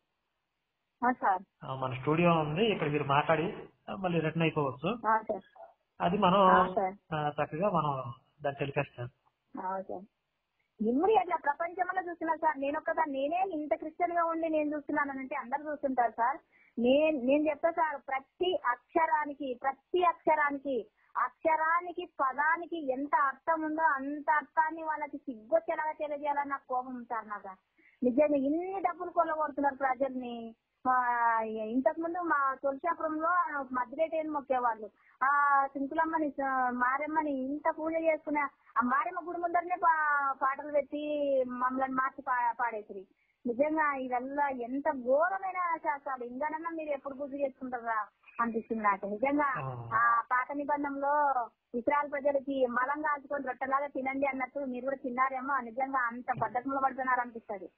ఆ, సార్ ఆ, మన స్టూడియో ఉంది ఇక్కడ మీరు మాట్లాడి ఆ, మళ్ళీ రిటర్న్ అయిపోవచ్చు ఆ, సార్ అది మనం ఆ, సార్ ఆ, చక్కగా మనం దాన్ని టెలికాస్ట్ చేస్తాం ఆ, సార్ ఇమ్మీడియట్ గా ప్రపంచంలో చూస్తున్నా సార్ నేను ఒక్కదాన్ని నేనే ఇంత క్రిస్టియన్ గా ఉండి నేను చూస్తున్నానంటే అందరు చూస్తుంటారు సార్ నేను నేను చెప్తా సార్ ప్రతి అక్షరానికి ప్రతి అక్షరానికి అక్షరానికి పదానికి ఎంత అర్థం ఉందో అంత అర్థాన్ని వాళ్ళకి సిగ్గొచ్చేలాగా తెలియజేయాలని నాకు కోపం ఉంది సార్ నాకు నిజంగా ఇన్ని డబ్బులు కొల్లగొడుతున్నారు ప్రజల్ని ఆ, ఇంతకు ముందు మా తులసాపురంలో మధ్యరేటేని మొక్కేవాళ్ళు ఆ సింకులమ్మని స- మారెమ్మని ఇంత పూజ చేసుకునే ఆ మారెమ్మ గుడి ముందరనే పా- పాటలు పెట్టి మమ్మల్ని మార్చి పా- పాడేసిరి నిజంగా ఇదల్లా ఎంత ఘోరమైన శాస్త్రాలు ఇంకానన్నా మీరు ఎప్పుడు గుర్తు చేసుకుంటారా అనిపిస్తుంది నాకు నిజంగా ఆ పాత నిబంధనలో ఇస్రాయల్ ప్రజలకి మలం కాల్చుకొని రొట్టెలాగా తినండి అన్నట్టు మీరు కూడా తిన్నారేమో నిజంగా అంత బద్దకంలో పడుతున్నారు అనిపిస్తుంది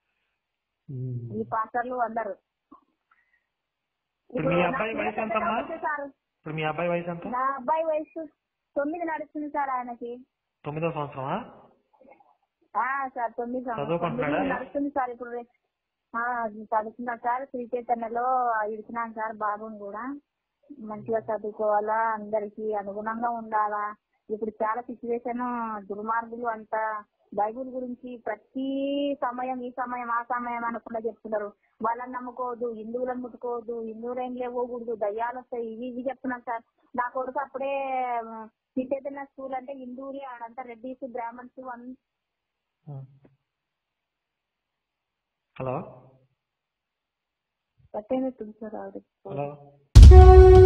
ఈ పాస్టర్లు అందరూ ఇప్పుడు మీ అబ్బాయి నాకు వయసు ఎంతమ్మా? వచ్చే సార్ ఇప్పుడు మీ అబ్బాయి వయసు ఎంత నా అబ్బాయి వయసు తొమ్మిది నడుస్తుంది సార్ ఆయనకి తొమ్మిదో సంవత్సరమా ఆ సార్ తొమ్మిది సంవత్సరాలు. చదువుకుంటున్నాడా? తొమ్మిది నడుస్తుంది సార్ ఇప్పుడు రే- ఆ, చదువుతున్నా సార్ శ్రీ చైతన్యలో ఇడుతున్నాను సార్ బాబుని కూడా మంచిగా చదువుకోవాలా అందరికి అనుగుణంగా ఉండాలా ఇప్పుడు చాలా సిచ్యువేషన్ దుర్మార్గులు అంతా బైబుల్ గురించి ప్రతి సమయం ఈ సమయం ఆ సమయం అనకుండా చెప్తున్నారు వాళ్ళని నమ్ముకోవద్దు హిందువులను ముట్టుకోవద్దు హిందువులు ఏం లేవకూడదు దయ్యాలు వస్తాయి ఇవి ఇవి చెప్తున్నారు సార్ నా కొడుకు అప్పుడే శ్రీ చైతన్య స్కూల్ అంటే హిందువులే ఆడంతా రెడ్డిస్ బ్రాహ్మణ్స్ అన్- హలో కట్టేనే సార్ ఆవిడ హలో